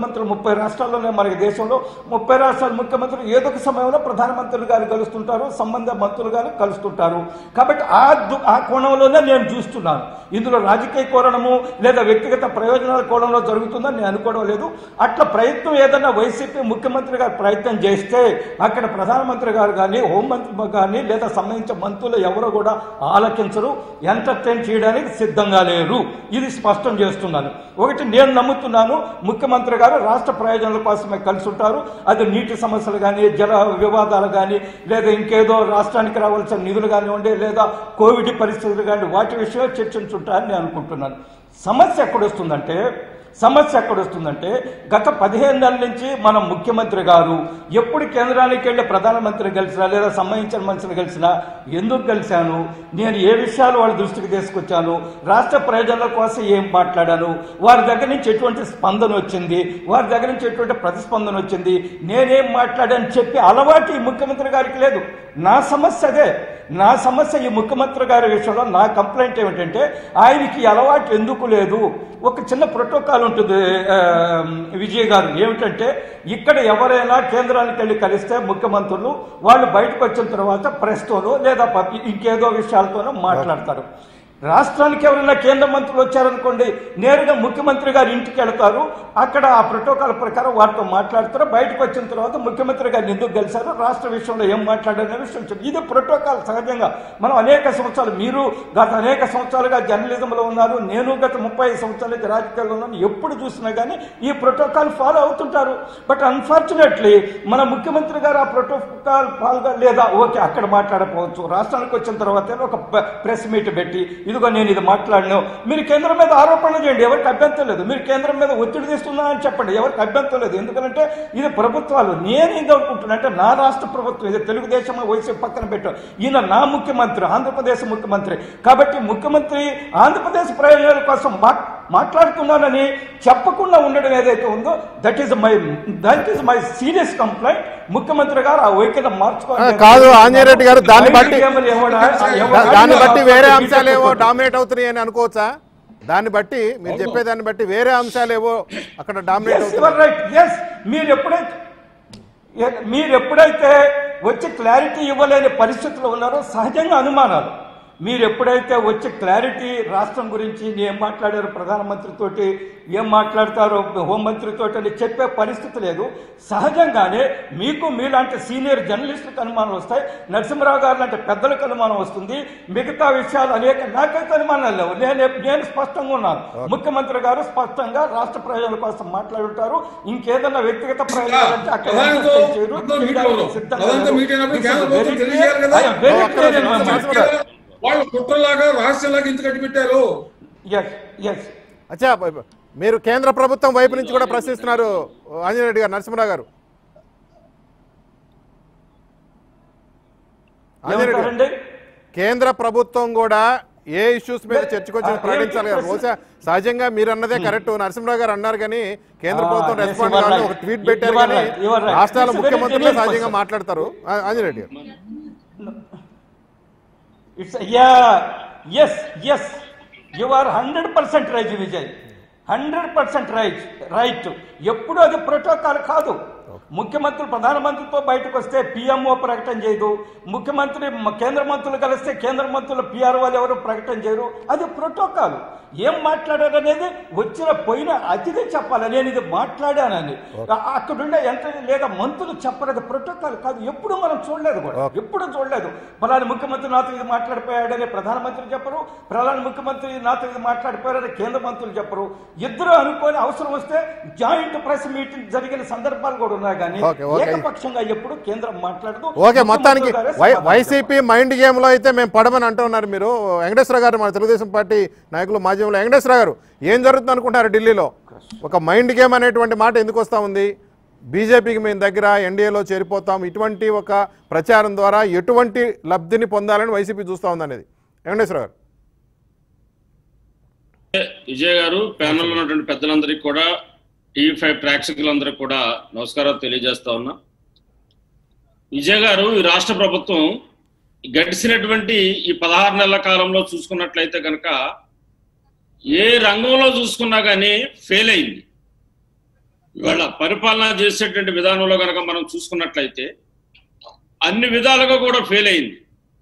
ముఖ్యమంత్రులు ముప్పై రాష్ట్రాల్లోనే మనకి దేశంలో ముప్పై రాష్ట్రాల ముఖ్యమంత్రులు ఏదో ఒక సమయంలో ప్రధానమంత్రులు గారు కలుస్తుంటారు సంబంధ మంత్రులు గారు కలుస్తుంటారు కాబట్టి ఆ దు- ఆ కోణంలోనే నేను చూస్తున్నాను ఇందులో రాజకీయ కోణము లేదా వ్యక్తిగత ప్రయోజనాల కోణంలో జరుగుతుందని నేను అనుకోవడం లేదు అట్లా ప్రయత్నం ఏదైనా వైసీపీ ముఖ్యమంత్రి గారు ప్రయత్నం చేస్తే అక్కడ ప్రధానమంత్రి గారు కానీ హోంమంత్రి కానీ లేదా సంబంధించిన మంత్రులు ఎవరు కూడా ఆలకించరు ఎంటర్టైన్ చేయడానికి సిద్ధంగా లేరు ఇది స్పష్టం చేస్తున్నాను ఒకటి నేను నమ్ముతున్నాను ముఖ్యమంత్రి గారు రాష్ట్ర ప్రయోజనాల కోసమే కలిసి ఉంటారు అది నీటి సమస్యలు కానీ జల వివాదాలు కానీ లేదా ఇంకేదో రాష్ట్రానికి రావాల్సిన నిధులు కానివ్వండి లేదా కోవిడ్ పరిస్థితులు కానీ వాటి విషయం చర్చించుంటారని నేను అనుకుంటున్నాను సమస్య ఎక్కడొస్తుందంటే సమస్య ఎక్కడొస్తుందంటే గత పదిహేను నెలల నుంచి మన ముఖ్యమంత్రి గారు ఎప్పుడు కేంద్రానికి వెళ్ళి ప్రధానమంత్రి కలిసినా లేదా సంబంధించిన మనుషులు కలిసినా ఎందుకు కలిశాను నేను ఏ విషయాలు వాళ్ళ దృష్టికి తీసుకొచ్చాను రాష్ట్ర ప్రయోజనాల కోసం ఏం మాట్లాడాను వారి దగ్గర నుంచి ఎటువంటి స్పందన వచ్చింది వారి దగ్గర నుంచి ఎటువంటి ప్రతిస్పందన వచ్చింది నేనేం మాట్లాడాను చెప్పి అలవాటు ఈ ముఖ్యమంత్రి గారికి లేదు నా సమస్య అదే నా సమస్య ఈ ముఖ్యమంత్రి గారి విషయంలో నా కంప్లైంట్ ఏమిటంటే ఆయనకి ఈ అలవాటు ఎందుకు లేదు ఒక చిన్న ప్రోటోకాల్ ఉంటుంది ఆ, విజయ్ గారు ఏమిటంటే ఇక్కడ ఎవరైనా కేంద్రానికి వెళ్ళి కలిస్తే ముఖ్యమంత్రులు వాళ్ళు బయటకు వచ్చిన తర్వాత ప్రెస్తోనో లేదా పబ్- ఇంకేదో విషయాలతోనో మాట్లాడతారు రాష్ట్రానికి ఎవరైనా కేంద్ర మంత్రులు వచ్చారనుకోండి నేరుగా ముఖ్యమంత్రి గారి ఇంటికి వెళ్తారు అక్కడ ఆ ప్రోటోకాల్ ప్రకారం వారితో మాట్లాడతారు బయటకు వచ్చిన తర్వాత ముఖ్యమంత్రి గారిని ఎందుకు కలిశారు రాష్ట్ర విషయంలో ఏం మాట్లాడారనే విషయం చెప్పు. ఇది ప్రోటోకాల్ సహజంగా మనం అనేక సంవత్సరాలు మీరు గత అనేక సంవత్సరాలుగా జర్నలిజంలో ఉన్నారు నేను గత ముప్పై సంవత్సరాల నుంచి రాజకీయాల్లో ఉన్నాను ఎప్పుడు చూసినా కానీ ఈ ప్రోటోకాల్ ఫాలో అవుతుంటారు బట్ అన్ఫార్చునేట్లీ మన ముఖ్యమంత్రి గారు ఆ ప్రోటోకాల్ ఫాలో లేదా ఓకే అక్కడ మాట్లాడకపోవచ్చు రాష్ట్రానికి వచ్చిన తర్వాత ఒక ప- ప్రెస్ మీట్ పెట్టి ఇదిగో నేను ఇది మాట్లాడను మీరు కేంద్రం మీద ఆరోపణలు చేయండి ఎవరికి అభ్యంతరం లేదు మీరు కేంద్రం మీద ఒత్తిడి తెస్తున్నా అని చెప్పండి ఎవరికి అభ్యంతరం లేదు ఎందుకంటే ఇది ప్రభుత్వాలు నేను ఏం అనుకుంటున్నా అంటే నా రాష్ట్ర ప్రభుత్వం ఇది తెలుగుదేశం వైసీపీ పక్కన పెట్టాం ఈయన నా ముఖ్యమంత్రి ఆంధ్రప్రదేశ్ ముఖ్యమంత్రి కాబట్టి ముఖ్యమంత్రి ఆంధ్రప్రదేశ్ ప్రయోజనాల కోసం మా మాట్లాడుతున్నానని చెప్పకుండా ఉండడం ఏదైతే ఉందో that is my that is my serious complaint ముఖ్యమంత్రి గారు ఆ వైఖరి ఆ, మార్చుకోవాలి కాదు ఆంజనేయుడు గారు దాన్ని బట్టి ఎవరు- ఎవరు- దా- ఎవరు- దాన్ని బట్టి వేరే ఎవరు- అంశాలేవో డామినేట్ అవుతున్నాయి అని అనుకోవచ్చా దాన్ని బట్టి మీరు చెప్పేదాన్ని బట్టి వేరే అంశాలేవో అక్కడ డామినేట్ Yes, you అవుతున్నాయి are right. Yes, మీరు ఎప్పుడైతే ఏ- మీరు ఎప్పుడైతే వచ్చి క్లారిటీ ఇవ్వలేని పరిస్థితుల్లో ఉన్నారో సహజంగా అనుమానాలు మీరు ఎప్పుడైతే వచ్చి క్లారిటీ రాష్ట్రం గురించి ఏం మాట్లాడారు ప్రధానమంత్రితోటి ఏం మాట్లాడతారో హోంమంత్రితో అని చెప్పే పరిస్థితి లేదు సహజంగానే మీకు మీలాంటి సీనియర్ జర్నలిస్టులకు అనుమానం వస్తాయి నరసింహరావు గారు లాంటి పెద్దలకు అనుమానం వస్తుంది మిగతా విషయాలు అనేక నాకైతే అనుమానాలు లేవు నేను నేను స్పష్టంగా ఉన్నాను ముఖ్యమంత్రి గారు స్పష్టంగా రాష్ట్ర ప్రయోజనాల కోసం మాట్లాడుతారు ఇంకేదన్నా వ్యక్తిగత ప్రయోజనాలు అంటే అక్కడ ప్రధానితో- ఎంటర్టైన్ చేయరు. ప్రధానితో మీట్ చేయడానికి అవ్వదు. సిద్ధంగా ప్రధానితో లేరు. మీట్ అయినప్పుడు This is కేంద్ర very ప్రభుత్వం clear. తెలియజేయాలి కదా? I am very ఒక్క clear in నిమిషం, my నరసింహరావు mind. గారు. వాళ్ళు కుట్రలాగా రహస్యంలాగా ఇంత కట్టి పెట్టారు Yes, yes. అచ్చా బ- మీరు కేంద్ర ప్రభుత్వం వైపు నుంచి కూడా ప్రశ్నిస్తున్నారు ఆంజనేయ రెడ్డి గారు నరసింహరావు గారు ఆంజనేయ రెడ్డి గారు. ఏమంటారండి కేంద్ర ప్రభుత్వం కూడా ఏ ఇష్యూస్ మీద చర్చకు వచ్చి ఆ, ప్రకటించాలి కదా ఏంటి బహుశా సహజంగా మీరు అన్నదే కరెక్ట్ నరసింహరావు గారు అన్నారు కానీ కేంద్ర ఆ, ప్రభుత్వం yes, రెస్పాండ్ you are కావాలని right. ఒక ట్వీట్ You- పెట్టారు you are కానీ right, you are right. రాష్ట్రాల It's a very ముఖ్యమంత్రులే genuine సహజంగా question. మాట్లాడతారు ఆ- ఆంజనేయ రెడ్డి గారు it's ya yes yes you are hundred percent right Vijay hundred percent right right ఎప్పుడు అది ప్రోటోకాల్ కాదు ముఖ్యమంత్రి ప్రధానమంత్రితో బయటకు వస్తే పిఎంఓ ప్రకటన చేయదు ముఖ్యమంత్రి మ- కేంద్ర మంత్రులు కలిస్తే కేంద్ర మంత్రులు పిఆర్ వాళ్ళు ఎవరు ప్రకటన చేయరు అది ప్రోటోకాల్ ఏం మాట్లాడారు అనేది వచ్చిన పోయిన అతిథి చెప్పాలి నేను ఇది మాట్లాడానని ఆ- అక్కడుండే ఎంత లేదా మంత్రులు చెప్పరు అది ప్రోటోకాల్ కాదు ఎప్పుడు మనం చూడలేదు కూడా ఎప్పుడు చూడలేదు ప్రధాని ముఖ్యమంత్రి నాతో ఇది మాట్లాడిపోయాడని ప్రధానమంత్రి చెప్పరు ప్రధాని ముఖ్యమంత్రి నాతో ఇది మాట్లాడిపోయారని కేంద్ర మంత్రులు చెప్పరు ఇద్దరు అనుకోని అవసరం వస్తే జాయింట్ ప్రెస్ మీటింగ్ జరిగిన సందర్భాలు కూడా ఉన్నాయి కానీ ఓకే, ఓకే. ఏకపక్షంగా ఎప్పుడు కేంద్రం మాట్లాడదు ఓకే మొత్తానికి ముఖ్యమంత్రి గారే వై సమాధానం వైసీపీ మైండ్ గేమ్లో అయితే మేము పడమని అంటున్నారు మీరు వెంకటేశ్వర గారు మన తెలుగుదేశం పార్టీ నాయకులు మాధ్యమంలో వెంకటేశ్వర గారు ఏం జరుగుతుంది అనుకుంటారు ఢిల్లీలో ఒక మైండ్ గేమ్ అనేటువంటి మాట ఎందుకు వస్తూ ఉంది బీజేపీకి మేము దగ్గర ఎన్డీఏలో చేరిపోతాం ఇటువంటి ఒక ప్రచారం ద్వారా ఎటువంటి లబ్ధిని పొందాలని వైసీపీ చూస్తూ ఉంది అనేది వెంకటేశ్వర గారు విజయ్ గారు ప్యానల్ ఉన్నటువంటి పెద్దలందరికీ కూడా టీవీ ఫైవ్ ప్రేక్షకులందరికీ కూడా నమస్కారాలు తెలియజేస్తా ఉన్నా విజయ్ గారు ఈ రాష్ట్ర ప్రభుత్వం గడిచినటువంటి ఈ పదహారు నెలల కాలంలో చూసుకున్నట్లయితే కనుక ఏ రంగంలో చూసుకున్నా కానీ ఫెయిల్ అయింది ఇవాళ పరిపాలన చేసేటువంటి విధానంలో కనుక మనం చూసుకున్నట్లయితే అన్ని విధాలుగా కూడా ఫెయిల్ అయింది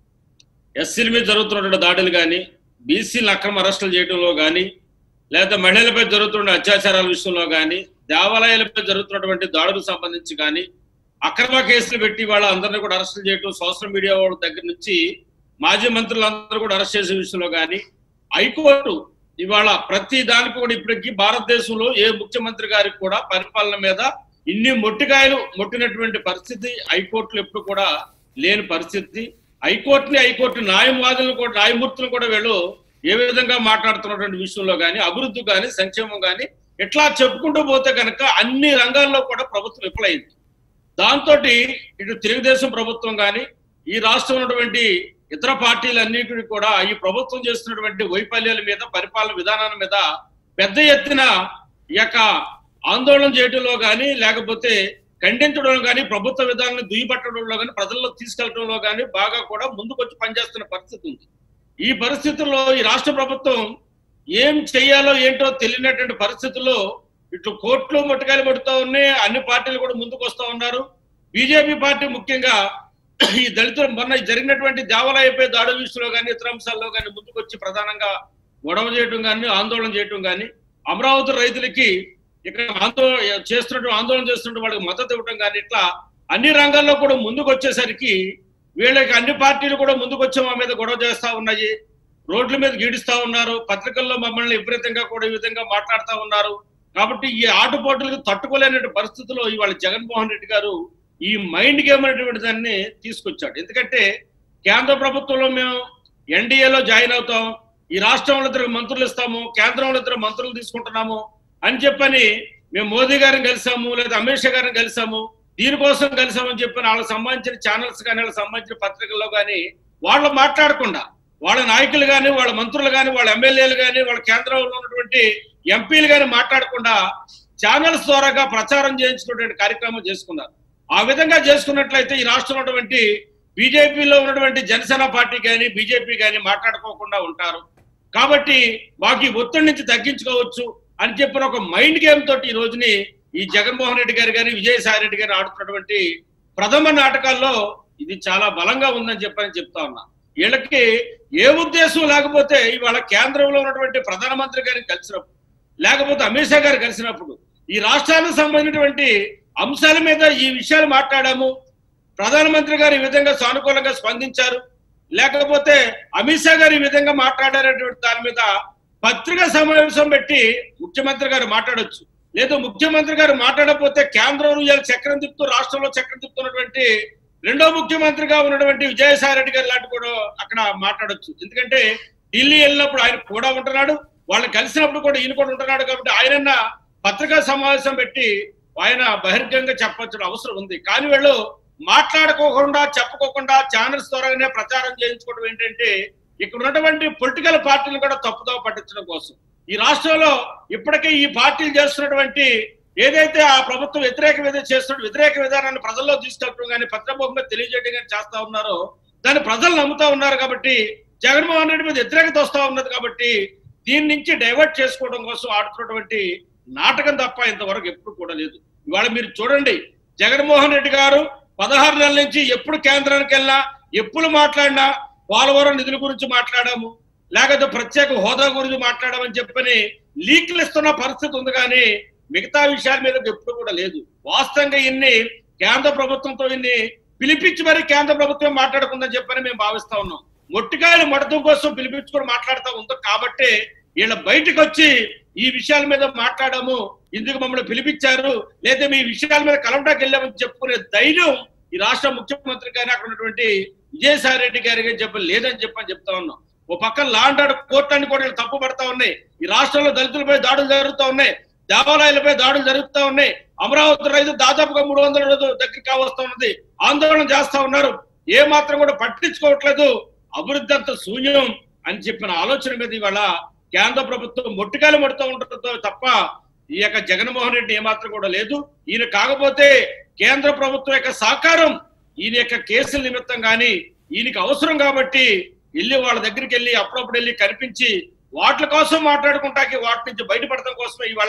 ఎస్సీల మీద జరుగుతున్నటువంటి దాడులు కానీ బీసీలను అక్రమ అరెస్టులు చేయడంలో కానీ లేదా మహిళలపై జరుగుతున్న అత్యాచారాల విషయంలో కానీ దేవాలయాలపై జరుగుతున్నటువంటి దాడులకు సంబంధించి కానీ అక్రమ కేసులు పెట్టి వాళ్ళ అందరినీ కూడా అరెస్టులు చేయడం సోషల్ మీడియా వాళ్ళ దగ్గర నుంచి మాజీ మంత్రులందరూ కూడా అరెస్ట్ చేసే విషయంలో కానీ హైకోర్టు ఇవాళ ప్రతి దానికి కూడా ఇప్పటికీ భారతదేశంలో ఏ ముఖ్యమంత్రి గారికి కూడా పరిపాలన మీద ఇన్ని మొట్టికాయలు మొట్టినటువంటి పరిస్థితి హైకోర్టులు ఎప్పుడు కూడా లేని పరిస్థితి హైకోర్టుని హైకోర్టు న్యాయవాదులను కూడా న్యాయమూర్తులు కూడా వీళ్ళు ఏ విధంగా మాట్లాడుతున్నటువంటి విషయంలో కానీ అభివృద్ధి కానీ సంక్షేమం కానీ ఇట్లా చెప్పుకుంటూ పోతే కనుక అన్ని రంగాల్లో కూడా ప్రభుత్వం విఫలైంది దాంతో ఇటు తెలుగుదేశం ప్రభుత్వం కానీ ఈ రాష్ట్రం ఉన్నటువంటి ఇతర పార్టీలన్నిటిని కూడా ఈ ప్రభుత్వం చేస్తున్నటువంటి వైఫల్యాల మీద పరిపాలన విధానాల మీద పెద్ద ఎత్తున ఈ యొక్క ఆందోళన చేయడంలో కానీ లేకపోతే ఖండించడంలో కానీ ప్రభుత్వ విధానాన్ని దుయ్యబట్టడంలో కానీ ప్రజల్లో తీసుకెళ్లడంలో కానీ బాగా కూడా ముందుకొచ్చి పనిచేస్తున్న పరిస్థితి ఉంది ఈ పరిస్థితుల్లో ఈ రాష్ట్ర ప్రభుత్వం ఏం చెయ్యాలో ఏంటో తెలియనటువంటి పరిస్థితుల్లో ఇటు కోర్టులు ముట్టకాయలు పడుతూ ఉన్నాయి అన్ని పార్టీలు కూడా ముందుకు వస్తూ ఉన్నారు బీజేపీ పార్టీ ముఖ్యంగా ఈ దళితులు మొన్న జరిగినటువంటి దేవాలయపై దాడుల విషయంలో కానీ ఇతర అంశాల్లో కానీ ముందుకొచ్చి ప్రధానంగా గొడవ చేయడం కానీ ఆందోళన చేయడం కానీ అమరావతి రైతులకి ఇక్కడ ఆందోళన చేస్తున్నట్టు ఆందోళన చేస్తున్నట్టు వాళ్ళకి మద్దతు ఇవ్వడం కానీ ఇట్లా అన్ని రంగాల్లో కూడా ముందుకు వచ్చేసరికి వీళ్ళకి అన్ని పార్టీలు కూడా ముందుకు వచ్చి మా మీద గొడవ చేస్తా ఉన్నాయి రోడ్ల మీద గీడిస్తా ఉన్నారు పత్రికల్లో మమ్మల్ని విపరీతంగా కూడా ఈ విధంగా మాట్లాడుతా ఉన్నారు కాబట్టి ఈ ఆటుపోటులకు తట్టుకోలేనటువంటి పరిస్థితుల్లో ఇవాళ జగన్మోహన్ రెడ్డి గారు ఈ మైండ్ గేమ్ అనేటువంటి దాన్ని తీసుకొచ్చాడు ఎందుకంటే కేంద్ర ప్రభుత్వంలో మేము ఎన్డీఏలో జాయిన్ అవుతాం ఈ రాష్ట్రంలో ఇద్దరు మంత్రులు ఇస్తాము కేంద్రంలో ఇద్దరు మంత్రులు తీసుకుంటున్నాము అని చెప్పని మేము మోదీ గారిని కలిసాము లేదా అమిత్ షా గారిని కలిసాము దీనికోసం కలిసామని చెప్పని వాళ్ళకి సంబంధించిన ఛానల్స్ కానీ వాళ్ళకి సంబంధించిన పత్రికల్లో కానీ వాళ్ళు మాట్లాడకుండా వాళ్ళ నాయకులు కానీ వాళ్ళ మంత్రులు కానీ వాళ్ళ ఎమ్మెల్యేలు కానీ వాళ్ళ కేంద్రంలో ఉన్నటువంటి ఎంపీలు కానీ మాట్లాడకుండా ఛానల్స్ ద్వారాగా ప్రచారం చేయించినటువంటి కార్యక్రమం చేసుకున్నారు ఆ విధంగా చేసుకున్నట్లయితే ఈ రాష్ట్రంలో ఉన్నటువంటి బీజేపీలో ఉన్నటువంటి జనసేన పార్టీ కానీ బీజేపీ కానీ మాట్లాడుకోకుండా ఉంటారు కాబట్టి మాకు ఈ ఒత్తిడి నుంచి తగ్గించుకోవచ్చు అని చెప్పిన ఒక మైండ్ గేమ్ తోటి ఈ రోజుని ఈ జగన్మోహన్ రెడ్డి గారు కానీ విజయసాయి రెడ్డి గారు ఆడుతున్నటువంటి ప్రథమ నాటకాల్లో ఇది చాలా బలంగా ఉందని చెప్పని చెప్తా ఉన్నా వీళ్ళకి ఏ ఉద్దేశం లేకపోతే ఇవాళ కేంద్రంలో ఉన్నటువంటి ప్రధానమంత్రి గారిని కలిసినప్పుడు లేకపోతే అమిత్ షా గారు కలిసినప్పుడు ఈ రాష్ట్రానికి సంబంధించినటువంటి అంశాల మీద ఈ విషయాలు మాట్లాడాము ప్రధానమంత్రి గారు ఈ విధంగా సానుకూలంగా స్పందించారు లేకపోతే అమిత్ షా గారు ఈ విధంగా మాట్లాడారనేటువంటి దాని మీద పత్రికా సమావేశం పెట్టి ముఖ్యమంత్రి గారు మాట్లాడొచ్చు లేదు ముఖ్యమంత్రి గారు మాట్లాడకపోతే కేంద్రంలో ఇవాళ చక్రం తిప్పుతూ రాష్ట్రంలో చక్రం తిప్పుతున్నటువంటి రెండో ముఖ్యమంత్రిగా ఉన్నటువంటి విజయసాయి రెడ్డి గారు లాంటి కూడా అక్కడ మాట్లాడొచ్చు ఎందుకంటే ఢిల్లీ వెళ్ళినప్పుడు ఆయన కూడా ఉంటున్నాడు వాళ్ళని కలిసినప్పుడు కూడా ఈయన కూడా ఉంటున్నాడు కాబట్టి ఆయన పత్రికా సమావేశం పెట్టి ఆయన బహిర్గంగా చెప్పొచ్చిన అవసరం ఉంది కానీ వీళ్ళు మాట్లాడుకోకుండా చెప్పుకోకుండా ఛానల్స్ ద్వారానే ప్రచారం చేయించుకోవడం ఏంటంటే ఇక్కడ ఉన్నటువంటి పొలిటికల్ పార్టీలు కూడా తప్పుదో పట్టించడం కోసం ఈ రాష్ట్రంలో ఇప్పటికే ఈ పార్టీలు చేస్తున్నటువంటి ఏదైతే ఆ ప్రభుత్వం వ్యతిరేక విధంగా చేస్తున్న వ్యతిరేక విధానాన్ని ప్రజల్లో తీసుకెళ్ళడం కానీ పత్రముఖంగా తెలియజేయడం కానీ చేస్తా ఉన్నారో దాన్ని ప్రజలు నమ్ముతా ఉన్నారు కాబట్టి జగన్మోహన్ రెడ్డి మీద వ్యతిరేకత వస్తా ఉన్నది కాబట్టి దీని నుంచి డైవర్ట్ చేసుకోవడం కోసం ఆడుతున్నటువంటి నాటకం తప్ప ఇంతవరకు ఎప్పుడు కూడా లేదు ఇవాళ మీరు చూడండి జగన్మోహన్ రెడ్డి గారు పదహారు నెలల నుంచి ఎప్పుడు కేంద్రానికి వెళ్ళినా ఎప్పుడు మాట్లాడినా పోలవరం నిధుల గురించి మాట్లాడాము లేకపోతే ప్రత్యేక హోదా గురించి మాట్లాడామని చెప్పని లీక్లు ఇస్తున్న పరిస్థితి ఉంది కానీ మిగతా విషయాల మీద ఎప్పుడు కూడా లేదు వాస్తవంగా ఇన్ని కేంద్ర ప్రభుత్వంతో ఇన్ని పిలిపించి మరి కేంద్ర ప్రభుత్వం మాట్లాడుకుందని చెప్పని మేము భావిస్తా ఉన్నాం మొట్టికాయలు మడతం కోసం పిలిపించుకొని మాట్లాడుతూ ఉందో కాబట్టే వీళ్ళ బయటకు వచ్చి ఈ విషయాల మీద మాట్లాడాము ఇందుకు మమ్మల్ని పిలిపించారు లేదా మీ విషయాల మీద కలవటానికి వెళ్ళామని చెప్పుకునే ధైర్యం ఈ రాష్ట్ర ముఖ్యమంత్రి గారిని అక్కడ ఉన్నటువంటి విజయసాయి రెడ్డి గారి గారు చెప్పి లేదని చెప్పని చెప్తా ఉన్నాం ఓ పక్కన లాండ్ ఆర్డర్ కోర్టులన్నీ కూడా వీళ్ళు తప్పు పడతా ఉన్నాయి ఈ రాష్ట్రంలో దళితులపై దాడులు జరుగుతూ ఉన్నాయి దేవాలయాలపై దాడులు జరుగుతూ ఉన్నాయి అమరావతి రైతు దాదాపుగా మూడు వందల రోజులు దగ్గర కావస్తా ఉన్నది ఆందోళన చేస్తా ఉన్నారు ఏ మాత్రం కూడా పట్టించుకోవట్లేదు అభివృద్ధి అంత శూన్యం అని చెప్పిన ఆలోచన మీద ఇవాళ కేంద్ర ప్రభుత్వం మొట్టికాయలు పడుతూ ఉండటంతో తప్ప ఈ యొక్క జగన్మోహన్ రెడ్డి ఏమాత్రం కూడా లేదు ఈయన కాకపోతే కేంద్ర ప్రభుత్వం యొక్క సహకారం ఈయన యొక్క కేసుల నిమిత్తం కానీ ఈయనకి అవసరం కాబట్టి వెళ్ళి వాళ్ళ దగ్గరికి వెళ్ళి అప్పుడప్పుడు వెళ్ళి కనిపించి వాటి కోసం మాట్లాడుకుంటాకి వాటి నుంచి బయటపడటం కోసమే ఇవాళ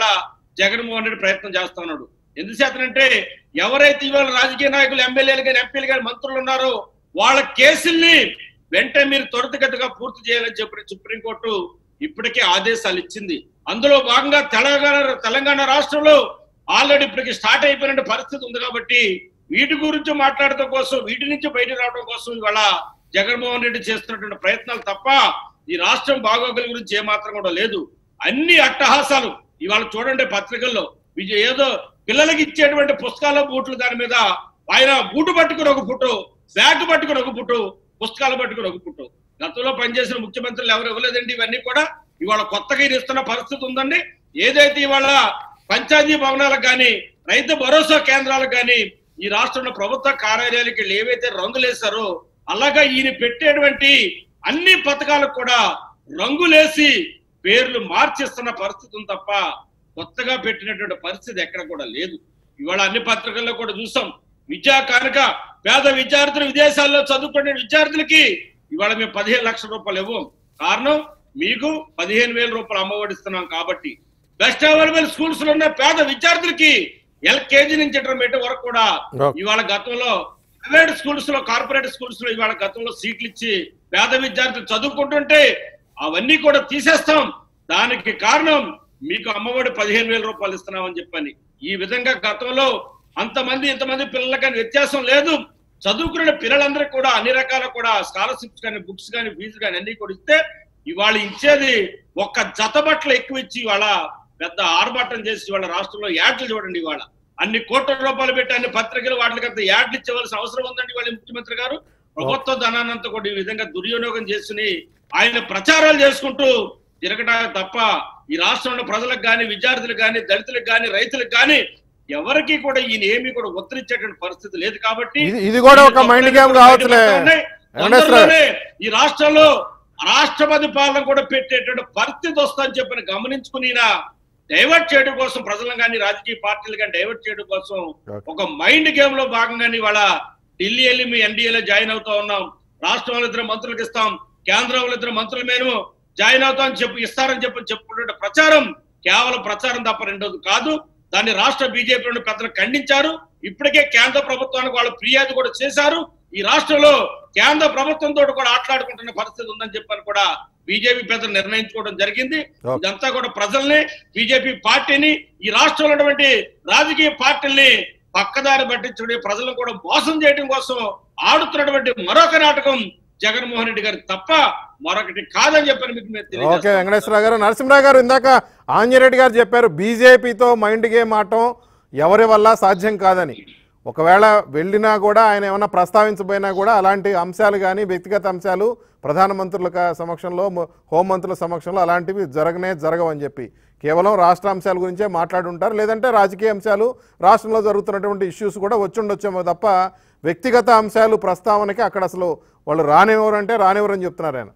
జగన్మోహన్ రెడ్డి ప్రయత్నం చేస్తా ఉన్నాడు ఎందుచేతనంటే ఎవరైతే ఇవాళ రాజకీయ నాయకులు ఎమ్మెల్యేలు కానీ ఎంపీలు కానీ మంత్రులు ఉన్నారో వాళ్ళ కేసుల్ని వెంటనే మీరు త్వరితగతిగా పూర్తి చేయాలని చెప్పి సుప్రీంకోర్టు ఇప్పటికే ఆదేశాలు ఇచ్చింది అందులో భాగంగా తెలంగాణ తెలంగాణ రాష్ట్రంలో ఆల్రెడీ ఇప్పటికి స్టార్ట్ అయిపోయిన పరిస్థితి ఉంది కాబట్టి వీటి గురించి మాట్లాడటం కోసం వీటి నుంచి బయట రావడం కోసం ఇవాళ జగన్మోహన్ రెడ్డి చేస్తున్నటువంటి ప్రయత్నాలు తప్ప ఈ రాష్ట్రం బాగోగుల గురించి ఏమాత్రం కూడా లేదు అన్ని అట్టహాసాలు ఇవాళ చూడండి పత్రికల్లో విజయ్ ఏదో పిల్లలకి ఇచ్చేటువంటి పుస్తకాల బూట్లు దాని మీద ఆయన బూటు పట్టుకుని ఒక ఫోటో బ్యాగ్ పట్టుకుని ఒక ఫోటో పుస్తకాలు పట్టుకుని ఒక ఫోటో గతంలో పనిచేసిన ముఖ్యమంత్రులు ఎవరు ఇవ్వలేదండి ఇవన్నీ కూడా ఇవాళ కొత్తగా ఇది ఇస్తున్న పరిస్థితి ఉందండి ఏదైతే ఇవాళ పంచాయతీ భవనాలకు కానీ రైతు భరోసా కేంద్రాలకు కానీ ఈ రాష్ట్రంలో ప్రభుత్వ కార్యాలయాలకి వీళ్ళు ఏవైతే రంగులేశారో అలాగా ఈయన పెట్టేటువంటి అన్ని పథకాలకు కూడా రంగులేసి పేర్లు మార్చిస్తున్న పరిస్థితి ఉంది తప్ప కొత్తగా పెట్టినటువంటి పరిస్థితి ఎక్కడ కూడా లేదు ఇవాళ అన్ని పత్రికల్లో కూడా చూసాం విద్యా కానుక పేద విద్యార్థులు విదేశాల్లో చదువుకునే విద్యార్థులకి ఇవాళ మేము పదిహేను లక్షల రూపాయలు ఇవ్వం కారణం మీకు పదిహేను వేల రూపాయలు అమ్మఒడి ఇస్తున్నాం కాబట్టి బెస్ట్ అవైలబుల్ స్కూల్స్ లో ఉన్న పేద విద్యార్థులకి ఎల్కేజీ నుంచి ఇంటర్మీడియట్ వరకు కూడా Okay. ఇవాళ గతంలో ప్రైవేట్ స్కూల్స్ లో కార్పొరేట్ స్కూల్స్ లో ఇవాళ గతంలో సీట్లు ఇచ్చి పేద విద్యార్థులు చదువుకుంటుంటే అవన్నీ కూడా తీసేస్తాం దానికి కారణం మీకు అమ్మఒడి పదిహేను వేల రూపాయలు ఇస్తున్నామని చెప్పని ఈ విధంగా గతంలో అంతమంది ఇంతమంది పిల్లలకి కానీ వ్యత్యాసం లేదు చదువుకున్న పిల్లలందరికీ కూడా అన్ని రకాల కూడా స్కాలర్షిప్స్ కానీ బుక్స్ కానీ ఫీజు కానీ అన్ని కూడా ఇస్తే ఇవాళ ఇచ్చేది ఒక్క జత బట్టలు ఎక్కువ ఇచ్చి ఇవాళ పెద్ద ఆర్భాటం చేసి ఇవాళ రాష్ట్రంలో యాడ్లు చూడండి ఇవాళ అన్ని కోట్ల రూపాయలు పెట్టి అన్ని పత్రికలు వాటికి అంత యాడ్లు ఇచ్చేవలసిన అవసరం ఉందండి వాళ్ళ ముఖ్యమంత్రి గారు ప్రభుత్వ ధనాన్నంతా కూడా ఈ విధంగా దుర్వినియోగం చేసుకుని ఆయన ప్రచారాలు చేసుకుంటూ తిరగడానికి తప్ప ఈ రాష్ట్రంలో ప్రజలకు కానీ విద్యార్థులకు కానీ దళితులకు కానీ రైతులకు కానీ ఎవరికి కూడా ఈయన ఏమీ కూడా ఉత్తరించేటువంటి పరిస్థితి లేదు కాబట్టి ఇది- ఇది కూడా ఒక మైండ్ గేమ్ కావచ్చులే. ఉన్నాయి. వెంకటేశ్వర తొందరలోనే ఈ రాష్ట్రంలో రాష్ట్రపతి పాలన కూడా పెట్టేటువంటి పరిస్థితి వస్తుందని చెప్పని గమనించుకుని ఈయన డైవర్ట్ చేయడం కోసం ప్రజలను కానీ రాజకీయ పార్టీలు కానీ డైవర్ట్ చేయడం కోసం Okay. ఒక మైండ్ గేమ్ లో భాగంగానే ఇవాళ ఢిల్లీ వెళ్ళి మీ ఎన్డీఏలో జాయిన్ అవుతా ఉన్నాం రాష్ట్రంలో ఇద్దరు మంత్రులకు ఇస్తాం కేంద్రంలో ఇద్దరు మంత్రులు మేము జాయిన్ అవుతాం అని చెప్పి ఇస్తారని చెప్పి చెప్పుకుంటే ప్రచారం కేవలం ప్రచారం తప్ప రెండోది కాదు దాన్ని రాష్ట్ర బీజేపీ నుండి పెద్దలు ఖండించారు ఇప్పటికే కేంద్ర ప్రభుత్వానికి వాళ్ళు ఫిర్యాదు కూడా చేశారు ఈ రాష్ట్రంలో కేంద్ర ప్రభుత్వంతో కూడా ఆటలాడుకుంటున్న పరిస్థితి ఉందని చెప్పని కూడా బీజేపీ పెద్దలు నిర్ణయించుకోవడం జరిగింది Okay. ఇదంతా కూడా ప్రజల్ని బీజేపీ పార్టీని ఈ రాష్ట్రంలో ఉన్నటువంటి రాజకీయ పార్టీల్ని పక్కదారి పట్టించుకుని ప్రజలను కూడా మోసం చేయడం కోసం ఆడుతున్నటువంటి మరొక నాటకం జగన్మోహన్ రెడ్డి గారి తప్ప మరొకటి కాదని చెప్పని మీకు నేను ఓకే తెలియజేస్తున్నాను. వెంకటేశ్వరరావు గారు నరసింహరావు గారు ఇందాక ఆంజనేయుడు గారు చెప్పారు బీజేపీతో మైండ్ గేమ్ ఆడటం ఎవరి వల్ల సాధ్యం కాదని ఒకవేళ వెళ్ళినా కూడా ఆయన ఏమైనా ప్రస్తావించబోయినా కూడా అలాంటి అంశాలు కానీ వ్యక్తిగత అంశాలు ప్రధానమంత్రుల క- సమక్షంలో మ- హోంమంత్రుల సమక్షంలో అలాంటివి జరగనే జరగవని చెప్పి కేవలం రాష్ట్ర అంశాల గురించే మాట్లాడుంటారు లేదంటే రాజకీయ అంశాలు రాష్ట్రంలో జరుగుతున్నటువంటి ఇష్యూస్ కూడా వచ్చుండొచ్చేమో తప్ప వ్యక్తిగత అంశాలు ప్రస్తావనకి అక్కడ అసలు వాళ్ళు రానివ్వరు అంటే రానివ్వరు అని చెప్తున్నారు ఆయన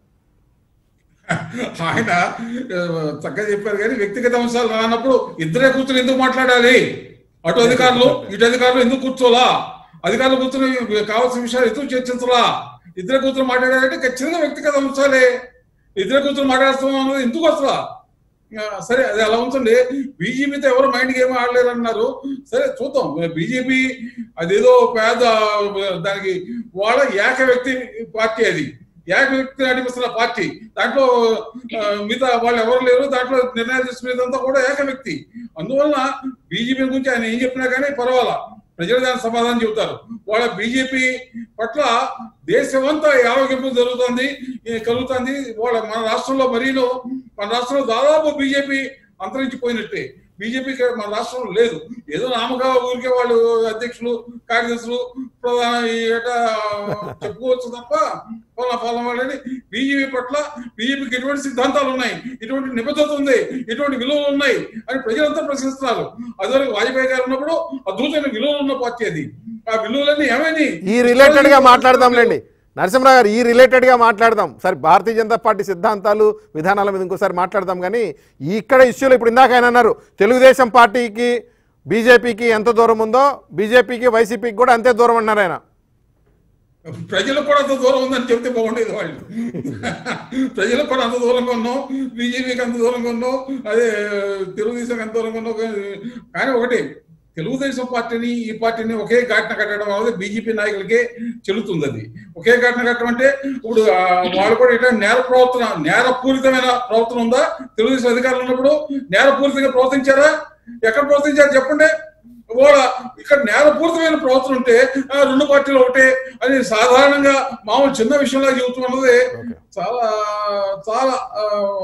ఆయన ఆ, చక్కగా చెప్పారు కానీ వ్యక్తిగత అంశాలు రానప్పుడు ఇద్దరే కూర్చొని ఎందుకు మాట్లాడాలి అటు అధికారులు ఇటు అధికారులు ఎందుకు కూర్చోలా అధికారులు కూర్చొని కావాల్సిన విషయాలు ఎందుకు చర్చించలా ఇద్దరే కూర్చొని మాట్లాడారంటే ఖచ్చితంగా వ్యక్తిగత అంశాలే ఇద్దరే కూర్చొని మాట్లాడుతున్నాం అన్నది ఎందుకు అసలు ఆ, సరే అది అలా ఉంచండి బీజేపీతో ఎవరు మైండ్ గేమ్ ఆడలేరు అన్నారు సరే చూద్దాం బీజేపీ అదేదో పేద దానికి వాళ్ళ ఏక వ్యక్తి పార్టీ అది ఏక వ్యక్తి నడిపిస్తున్న పార్టీ దాంట్లో ఆ, మిగతా వాళ్ళు ఎవరు లేరు దాంట్లో నిర్ణయాలు తీసుకునేదంతా కూడా ఏక వ్యక్తి అందువలన బీజేపీ గురించి ఆయన ఏం చెప్పినా కానీ పర్వాలా ప్రజలు దానికి సమాధానం చెబుతారు వాళ్ళ బీజేపీ పట్ల దేశమంతా ఆరోగ్యం జరుగుతుంది ఏ కలుగుతుంది వాళ్ళ మన రాష్ట్రంలో మరీను మన రాష్ట్రంలో దాదాపు బీజేపీ అంతరించిపోయినట్టే బీజేపీ మన రాష్ట్రంలో లేదు ఏదో నామకా ఊరికే వాళ్ళు అధ్యక్షులు కార్యదర్శులు ప్రధాన ఈ ఏటా చెప్పుకోవచ్చు తప్ప ఫలా ఫలం వాళ్ళని బీజేపీ పట్ల బీజేపీకి ఎటువంటి సిద్ధాంతాలు ఉన్నాయి ఇటువంటి నిబద్ధత ఉంది ఇటువంటి విలువలు ఉన్నాయి అని ప్రజలంతా ప్రశ్నిస్తున్నారు అదివరకు వాజ్పేయి గారు ఉన్నప్పుడు అద్భుతమైన విలువలు ఉన్న పార్టీ అది ఆ విలువలన్నీ ఏమైనాయి ఈ రిలేటెడ్ గా మాట్లాడదాంలేండి నరసింహరావు గారు ఈ రిలేటెడ్ గా మాట్లాడదాం సరే భారతీయ జనతా పార్టీ సిద్ధాంతాలు విధానాల మీద ఇంకోసారి మాట్లాడదాం కానీ ఇక్కడ ఇష్యూలు ఇప్పుడు ఇందాక ఆయన అన్నారు తెలుగుదేశం పార్టీకి బీజేపీకి ఎంత దూరం ఉందో బీజేపీకి వైసీపీకి కూడా అంతే దూరం అన్నారు ఆయన ప్రజలకు కూడా అంత దూరం ఉందని చెప్తే బాగుండేది వాళ్ళు ప్రజలకు కూడా అంత దూరంగా ఉన్నాం బీజేపీకి అంత దూరంగా ఉన్నాం అదే తెలుగుదేశం అంత దూరంగా ఉన్నాం కానీ ఒకటి తెలుగుదేశం పార్టీని ఈ పార్టీని ఒకే ఘటన కట్టడం అనేది బీజేపీ నాయకులకే చెల్లుతుంది అది ఒకే ఘటన కట్టడం అంటే ఇప్పుడు ఆ, వాళ్ళు కూడా ఇట్లా నేర ప్రవర్తన నేరపూరితమైన ప్రవర్తన ఉందా తెలుగుదేశం అధికారులు ఉన్నప్పుడు నేరపూరితంగా ప్రవర్తించారా ఎక్కడ ప్రవర్తించారు చెప్పండి వాళ్ళ ఇక్కడ నేరపూరితమైన ప్రవర్తన ఉంటే ఆ, రెండు పార్టీలు ఒకటే అని సాధారణంగా మామూలు చిన్న విషయంలో చెబుతున్నది చాలా చాలా ఆ,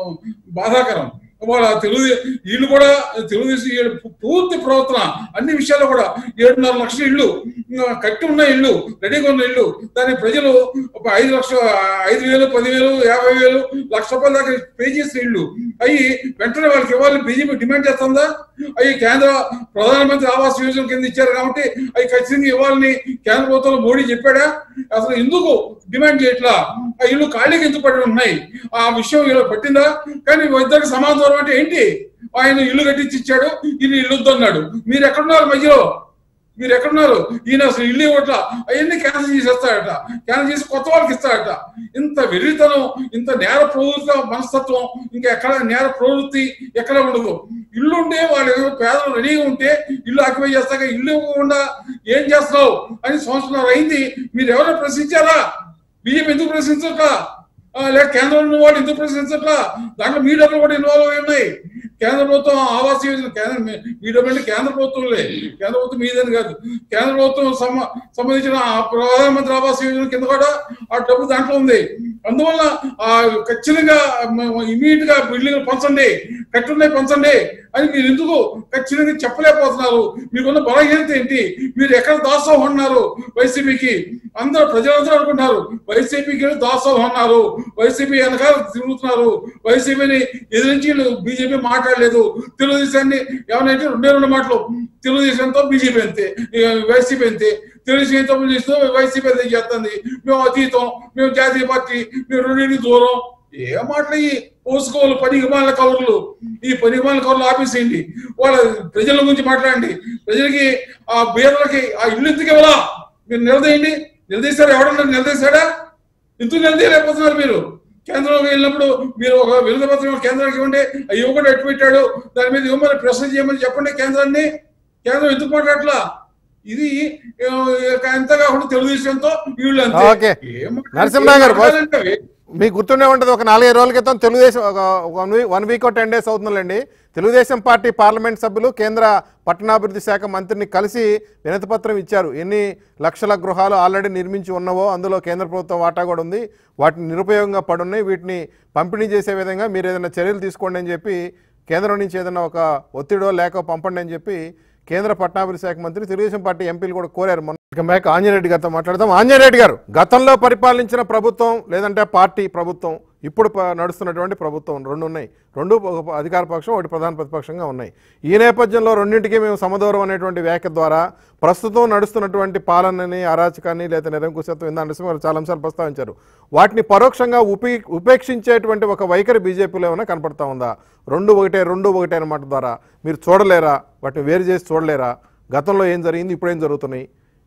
బాధాకరం వాళ్ళ తెలుగు వీళ్ళు కూడా తెలుగుదేశం వీళ్ళ పూర్తి ప్రవర్తన అన్ని విషయాల్లో కూడా ఏడున్నర లక్షల ఇళ్ళు ఇంకా కట్టి ఉన్న ఇళ్ళు రెడీగా ఉన్న ఇళ్ళు దాన్ని ప్రజలు ఒక ఐదు లక్షల ఐదు వేలు పదివేలు యాభై వేలు లక్ష రూపాయల దాకా పే చేసిన ఇళ్ళు అవి వెంటనే వాళ్ళకి ఇవ్వాలని బీజేపీ డిమాండ్ చేస్తుందా అవి కేంద్ర ప్రధానమంత్రి ఆవాస్ యోజన కింద ఇచ్చారు కాబట్టి అవి ఖచ్చితంగా ఇవ్వాలని కేంద్ర ప్రభుత్వంలో మోడీ చెప్పాడా అసలు ఎందుకు డిమాండ్ చేయట్లా ఆ ఇల్లు ఖాళీకి ఎందుకు పడి ఉన్నాయి ఆ విషయం ఇలా పట్టిందా కానీ ఇద్దరికి సమాధానం అంటే ఏంటి ఆయన ఇల్లు కట్టించి ఇచ్చాడు ఈయన ఇల్లు వద్దన్నాడు మీరు ఎక్కడున్నారు మధ్యలో మీరు ఎక్కడున్నారు ఈయన అసలు ఇల్లు ఇవ్వట్ల అవన్నీ క్యాన్సిల్ చేసేస్తాడట క్యాన్సిల్ చేసి కొత్త వాళ్ళకి ఇస్తాడట ఇంత వెర్రితనం ఇంత నేర ప్రవృత్తి మనస్తత్వం ఇంకా ఎక్కడ నేర ప్రవృత్తి ఎక్కడ ఉండదు ఇల్లు ఉంటే వాళ్ళు ఏదో పేదలు రెడీగా ఉంటే ఇల్లు ఆక్యుపై చేస్తాక ఇల్లు ఇవ్వకుండా ఏం చేస్తున్నావు అని సంవత్సరం అయింది మీరు ఎవరైనా ప్రశ్నించారా బీజేపీ ఎందుకు ప్రశ్నించట్లా ఆ, లేక కేంద్రంలో ఉన్న వాళ్ళు ఎందుకు ప్రశ్నించట్లా దాంట్లో మీ డబ్బులు కూడా ఇన్వాల్వ్ అయి ఉన్నాయి కేంద్ర ప్రభుత్వం ఆవాస్ యోజన కేంద్ర మీ- మీ డబ్బులు అంటే కేంద్ర ప్రభుత్వంలే కేంద్ర ప్రభుత్వం మీదని కాదు కేంద్ర ప్రభుత్వం సంబ- సంబంధించిన ఆ ప్రధానమంత్రి ఆవాస్ యోజన కింద కూడా ఆ డబ్బు దాంట్లో ఉంది అందువల్ల ఆ ఖచ్చితంగా ఇమీడియట్ గా బిల్డింగ్ పంచండి కట్టున్నాయి పంచండి అని మీరు ఎందుకు ఖచ్చితంగా చెప్పలేకపోతున్నారు మీకున్న బలహీనత ఏంటి మీరు ఎక్కడ దాసోహం ఉన్నారు వైసీపీకి అందరూ ప్రజలందరూ అనుకుంటున్నారు వైసీపీకి దాసోహం ఉన్నారు వైసీపీ వెనకాల తిరుగుతున్నారు వైసీపీని ఎదిరించి బీజేపీ మాట్లాడలేదు తెలుగుదేశాన్ని ఏమనంటే రెండే రెండు మాటలు తెలుగుదేశంతో బీజేపీ అంతే ఇక వైసీపీ అంతే తెలుగుదేశంతో చేస్తూ వైసీపీ అంతే చేస్తుంది మేము అతీతం మేము జాతీయ పార్టీ మేము రెండింటికి దూరం ఏ మాటలు ఈ పోసుకోవాలి పనికిమాల కవర్లు ఈ పనికిమాల కవర్లు ఆపేసేయండి వాళ్ళ ప్రజల గురించి మాట్లాడండి ప్రజలకి ఆ బీదలకి ఆ ఇల్లు ఎందుకు ఇవ్వాలా మీరు నిలదీయండి నిలదీశారు ఎవడన్నా నిలదీశాడా ఎందుకు నిలదీయలేకపోతున్నారు మీరు కేంద్రంలోకి వెళ్ళినప్పుడు మీరు ఒక విరుద్ధ పత్రం కేంద్రానికి ఇవ్వండి ఆ యువకుడు ఎట్టు పెట్టాడు దాని మీద ఇవ్వమని ప్రశ్న చేయమని చెప్పండి కేంద్రాన్ని కేంద్రం ఎందుకు మాట్లాడట్లా ఇది ఆ, ఎంత కాకుండా తెలుగుదేశంతో వీళ్ళు అంతే. ఓకే. ఏం మాట్లాడాలి? నరసింహరావు గారు, ఏం మాట్లాడాలంటే అవి? మీకు గుర్తుండే ఉంటుంది ఒక నాలుగైదు రోజుల క్రితం తెలుగుదేశం ఒక one week one week ten days అవుతుందండి తెలుగుదేశం పార్టీ పార్లమెంట్ సభ్యులు కేంద్ర పట్టణాభివృద్ధి శాఖ మంత్రిని కలిసి వినతిపత్రం ఇచ్చారు ఎన్ని లక్షల గృహాలు ఆల్రెడీ నిర్మించి ఉన్నవో అందులో కేంద్ర ప్రభుత్వం వాటా కూడా ఉంది వాటిని నిరుపయోగంగా పడున్నాయి వీటిని పంపిణీ చేసే విధంగా మీరు ఏదైనా చర్యలు తీసుకోండి అని చెప్పి కేంద్రం నుంచి ఏదైనా ఒక ఒత్తిడో లేక పంపండి అని చెప్పి కేంద్ర పట్టణాభివృద్ధి శాఖ మంత్రి తెలుగుదేశం పార్టీ ఎంపీలు కూడా కోరారు మొన్న ఇక మేక ఆంజనేయుడు గారితో మాట్లాడదాం ఆంజనేయుడు గారు గతంలో పరిపాలించిన ప్రభుత్వం లేదంటే పార్టీ ప్రభుత్వం ఇప్పుడు ప- నడుస్తున్నటువంటి ప్రభుత్వం రెండు ఉన్నాయి రెండు ఒక అధికార పక్షం ఒకటి ప్రధాన ప్రతిపక్షంగా ఉన్నాయి ఈ నేపథ్యంలో రెండింటికి మేము సమదూరం అనేటువంటి వ్యాఖ్య ద్వారా ప్రస్తుతం నడుస్తున్నటువంటి పాలనని అరాచకాన్ని లేదా నిరంకుశత్వం ఇందా నరసింహారావు చాలా అంశాలు ప్రస్తావించారు వాటిని పరోక్షంగా ఉపే ఉపేక్షించేటువంటి ఒక వైఖరి బీజేపీలో ఏమైనా కనపడతా ఉందా రెండు ఒకటే రెండు ఒకటే అన్నమాట ద్వారా మీరు చూడలేరా వాటిని వేరు చేసి చూడలేరా గతంలో ఏం జరిగింది ఇప్పుడు ఏం జరుగుతున్నాయి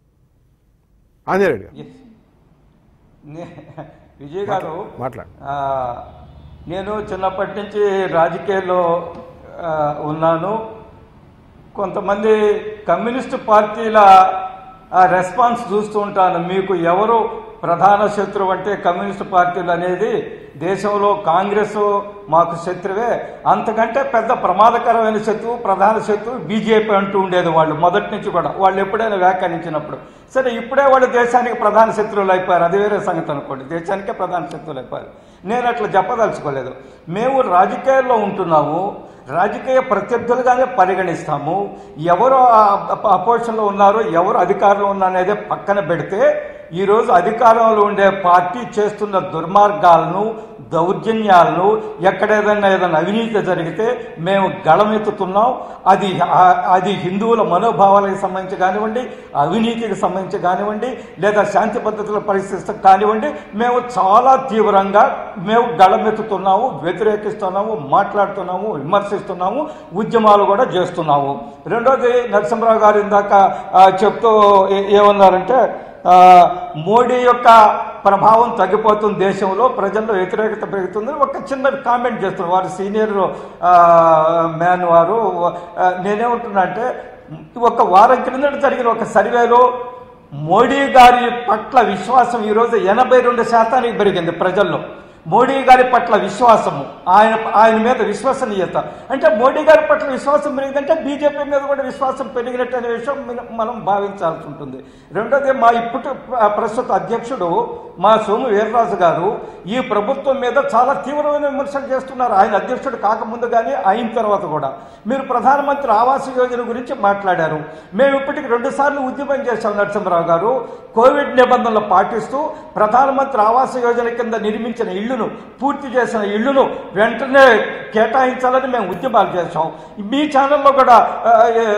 ఆంజనేయుడు గారు Yes. నే- విజయ్ గారు మాట్లాడు ఆ, నేను చిన్నప్పటి నుంచి రాజకీయాల్లో ఆ, ఉన్నాను కొంతమంది కమ్యూనిస్ట్ పార్టీల ఆ రెస్పాన్స్ చూస్తూ ఉంటాను మీకు ఎవరు ప్రధాన శత్రువు అంటే కమ్యూనిస్ట్ పార్టీలు అనేది దేశంలో కాంగ్రెస్ మాకు శత్రువే అంతకంటే పెద్ద ప్రమాదకరమైన శత్రువు ప్రధాన శత్రువు బీజేపీ అంటూ ఉండేది వాళ్ళు మొదటి నుంచి కూడా వాళ్ళు ఎప్పుడైనా వ్యాఖ్యానించినప్పుడు సరే ఇప్పుడే వాళ్ళు దేశానికి ప్రధాన శత్రువులు అయిపోయారు అది వేరే సంగతి అనుకోండి దేశానికే ప్రధాన శత్రువులు అయిపోయారు నేను అట్లా చెప్పదలుచుకోలేదు మేము రాజకీయాల్లో ఉంటున్నాము రాజకీయ ప్రత్యర్థులుగానే పరిగణిస్తాము ఎవరు అపోజిషన్లో ఉన్నారో ఎవరు అధికారంలో ఉన్నారనేదే పక్కన పెడితే ఈరోజు అధికారంలో ఉండే పార్టీ చేస్తున్న దుర్మార్గాలను దౌర్జన్యాలను ఎక్కడ ఏదైనా ఏదైనా అవినీతి జరిగితే మేము గళమెత్తుతున్నాం అది ఆ- అది హిందువుల మనోభావాలకు సంబంధించి కానివ్వండి అవినీతికి సంబంధించి కానివ్వండి లేదా శాంతి పద్ధతుల పరిస్థితి కానివ్వండి మేము చాలా తీవ్రంగా మేము గళమెత్తుతున్నాము వ్యతిరేకిస్తున్నాము మాట్లాడుతున్నాము విమర్శిస్తున్నాము ఉద్యమాలు కూడా చేస్తున్నాము రెండోది నరసింహరావు గారు ఇందాక ఆ, చెప్తూ ఏ- ఏమన్నారంటే ఆ, మోడీ యొక్క ప్రభావం తగ్గిపోతుంది దేశంలో ప్రజల్లో వ్యతిరేకత పెరుగుతుంది ఒక చిన్న కామెంట్ చేస్తున్నారు వారు సీనియర్ ఆ, మ్యాన్ వారు ఆ, నేనేమంటున్నా అంటే ఒక వారం క్రిందట జరిగిన ఒక సర్వేలో మోడీ గారి పట్ల విశ్వాసం ఈరోజు ఎనభై రెండు శాతానికి పెరిగింది ప్రజల్లో మోడీ గారి పట్ల విశ్వాసము ఆయన ఆయన మీద విశ్వసనీయత అంటే మోడీ గారి పట్ల విశ్వాసం పెరిగిందంటే బీజేపీ మీద కూడా విశ్వాసం పెరిగినట్టు అనే విషయం మన- మనం భావించాల్సి ఉంటుంది రెండోది మా ఇప్పుడు ప్ర- ప్రస్తుత అధ్యక్షుడు మా సోము వీర్రాజు గారు ఈ ప్రభుత్వం మీద చాలా తీవ్రమైన విమర్శలు చేస్తున్నారు ఆయన అధ్యక్షుడు కాకముందు కానీ అయిన తర్వాత కూడా మీరు ప్రధానమంత్రి ఆవాస్ యోజన గురించి మాట్లాడారు మేము ఇప్పటికి రెండు సార్లు ఉద్యమం చేశాం నరసింహరావు గారు కోవిడ్ నిబంధనలు పాటిస్తూ ప్రధానమంత్రి ఆవాస్ యోజన కింద నిర్మించిన ఇళ్లును పూర్తి చేసిన ఇళ్లును వెంటనే కేటాయించాలని మేము ఉద్యమాలు చేశాం మీ ఛానల్లో కూడా ఆ,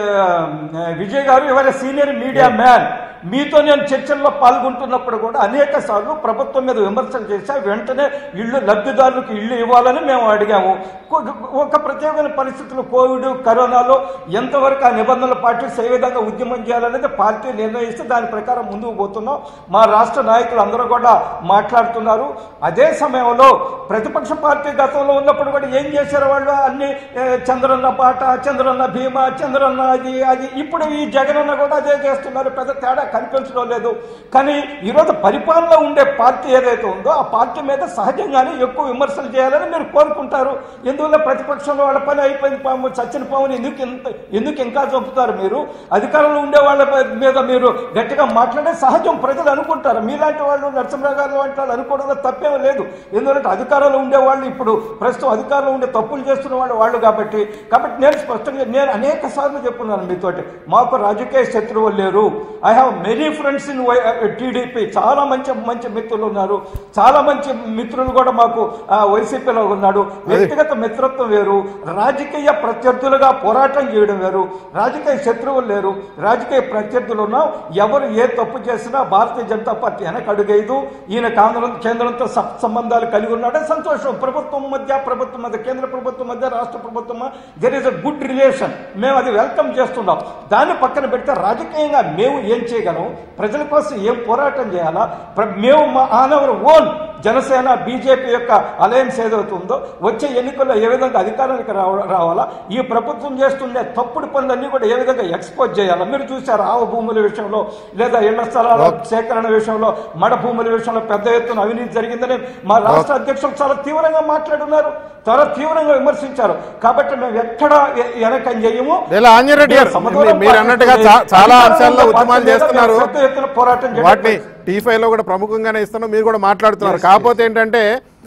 ఆ, విజయ్ గారు ఎవరైనా సీనియర్ మీడియా మ్యాన్ మీతో నేను చర్చల్లో పాల్గొంటున్నప్పుడు కూడా అనేక సార్లు ప్రభుత్వం మీద విమర్శలు చేశా వెంటనే ఇళ్ళు లబ్ధిదారులకు ఇళ్ళు ఇవ్వాలని మేము అడిగాము కొ- ఒక ప్రత్యేకమైన పరిస్థితులు కోవిడ్ కరోనాలో ఎంతవరకు ఆ నిబంధనలు పాటిస్తే ఏ విధంగా ఉద్యమం చేయాలనేది పార్టీ నిర్ణయిస్తే దాని ప్రకారం ముందుకు పోతున్నాం మా రాష్ట్ర నాయకులు అందరూ కూడా మాట్లాడుతున్నారు అదే సమయంలో ప్రతిపక్ష పార్టీ గతంలో ఉన్నప్పుడు కూడా ఏం చేశారు వాళ్ళు అన్ని ఏ, చంద్రన్న పాట చంద్రన్న భీమా చంద్రన్న అది అది ఇప్పుడు ఈ జగనన్న కూడా అదే చేస్తున్నారు పెద్ద తేడా కనిపించడం లేదు కానీ ఈరోజు పరిపాలనలో ఉండే పార్టీ ఏదైతే ఉందో ఆ పార్టీ మీద సహజంగానే ఎక్కువ విమర్శలు చేయాలని మీరు కోరుకుంటారు ఎందువల్ల ప్రతిపక్షంలో వాళ్ళ పని అయిపోయింది పాము చచ్చిన పాముని ఎందుకు ఇంత- ఎందుకు ఇంకా చంపుతారు మీరు అధికారంలో ఉండే వాళ్ళ మీద మీరు గట్టిగా మాట్లాడే సహజం ప్రజలు అనుకుంటారు మీలాంటి వాళ్ళు నరసింహరావు గారు లాంటి వాళ్ళు అనుకోవడంలో తప్పేం లేదు ఎందుకంటే అధికారంలో ఉండే వాళ్ళు ఇప్పుడు ప్రస్తుతం అధికారంలో ఉండే తప్పులు చేస్తున్న వాళ్ళు వాళ్ళు కాబట్టి కాబట్టి నేను స్పష్టంగా నేను అనేక సార్లు చెప్పున్నాను మీతోటి మాకు రాజకీయ శత్రువులు లేరు I have many friends in TDP చాలా మంచి మంచి మిత్రులు ఉన్నారు చాలా మంచి మిత్రులు కూడా మాకు ఆ, వైసీపీలో ఉన్నాడు వ్యక్తిగత మిత్రత్వం వేరు రాజకీయ ప్రత్యర్థులుగా పోరాటం చేయడం వేరు రాజకీయ శత్రువులు లేరు రాజకీయ ప్రత్యర్థులు ఉన్నాం ఎవరు ఏ తప్పు చేసినా భారతీయ జనతా పార్టీ వెనక అడుగైదు ఈయన కేంద్రం కేంద్రంతో స- సంబంధాలు కలిగి ఉన్నాడే సంతోషం ప్రభుత్వం మధ్య ప్రభుత్వం మధ్య కేంద్ర ప్రభుత్వం మధ్య రాష్ట్ర ప్రభుత్వం there is a good relation మేము అది వెల్కమ్ చేస్తున్నాం దాన్ని పక్కన పెడితే రాజకీయంగా మేము ఏం చేయగలం ప్రజల కోసం ఏం పోరాటం చేయాలా ప్ర- మేము మా on our own Janasena BJP యొక్క అలయన్స్ ఏదైతే ఉందో వచ్చే ఎన్నికల్లో ఏ విధంగా అధికారానికి రావ రావాలా ఈ ప్రభుత్వం చేస్తున్న తప్పుడు పనులన్నీ కూడా ఏ విధంగా ఎక్స్పోజ్ చేయాలా మీరు చూశారు ఆవ భూముల విషయంలో లేదా ఇళ్ల స్థలాల సేకరణ విషయంలో మడ భూముల విషయంలో పెద్ద ఎత్తున అవినీతి జరిగిందని మా రాష్ట్ర అధ్యక్షులు చాలా తీవ్రంగా మాట్లాడున్నారు చాలా తీవ్రంగా విమర్శించారు కాబట్టి మేము ఎక్కడ వెనకం చేయము ఇలా ఆంజనేయుడు గారు సమదూరం మీరు అన్నట్టుగా చా- చాలా అధికారంలో అంశాల్లో ఉన్న ఉద్యమాలు పార్టీ మీద చేస్తున్నారు మేము పెద్ద ఎత్తున పోరాటం చేయడం వాటిని టీ ఫైవ్ లో కూడా ప్రముఖంగానే ఇస్తున్నాం మీరు కూడా మాట్లాడుతున్నారు కాకపోతే ఏంటంటే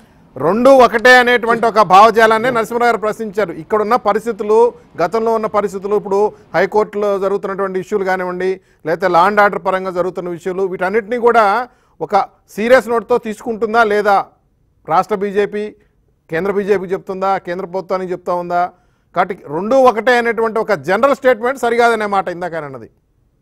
రెండు ఒకటే అనేటువంటి ఒక భావజాలాన్ని నరసింహరావు గారు ప్రశ్నించారు ఇక్కడ ఉన్న పరిస్థితులు గతంలో ఉన్న పరిస్థితులు ఇప్పుడు హైకోర్టులో జరుగుతున్నటువంటి ఇష్యూలు కానివ్వండి లేకపోతే లా అండ్ ఆర్డర్ పరంగా జరుగుతున్న విషయాలు వీటన్నిటిని కూడా ఒక సీరియస్ నోట్తో తీసుకుంటుందా లేదా రాష్ట్ర బీజేపీ కేంద్ర బీజేపీ చెప్తుందా కేంద్ర ప్రభుత్వానికి చెప్తా ఉందా కాబట్టి రెండు ఒకటే అనేటువంటి ఒక జనరల్ స్టేట్మెంట్ సరికాదనే మాట ఇందాక ఆయన అన్నది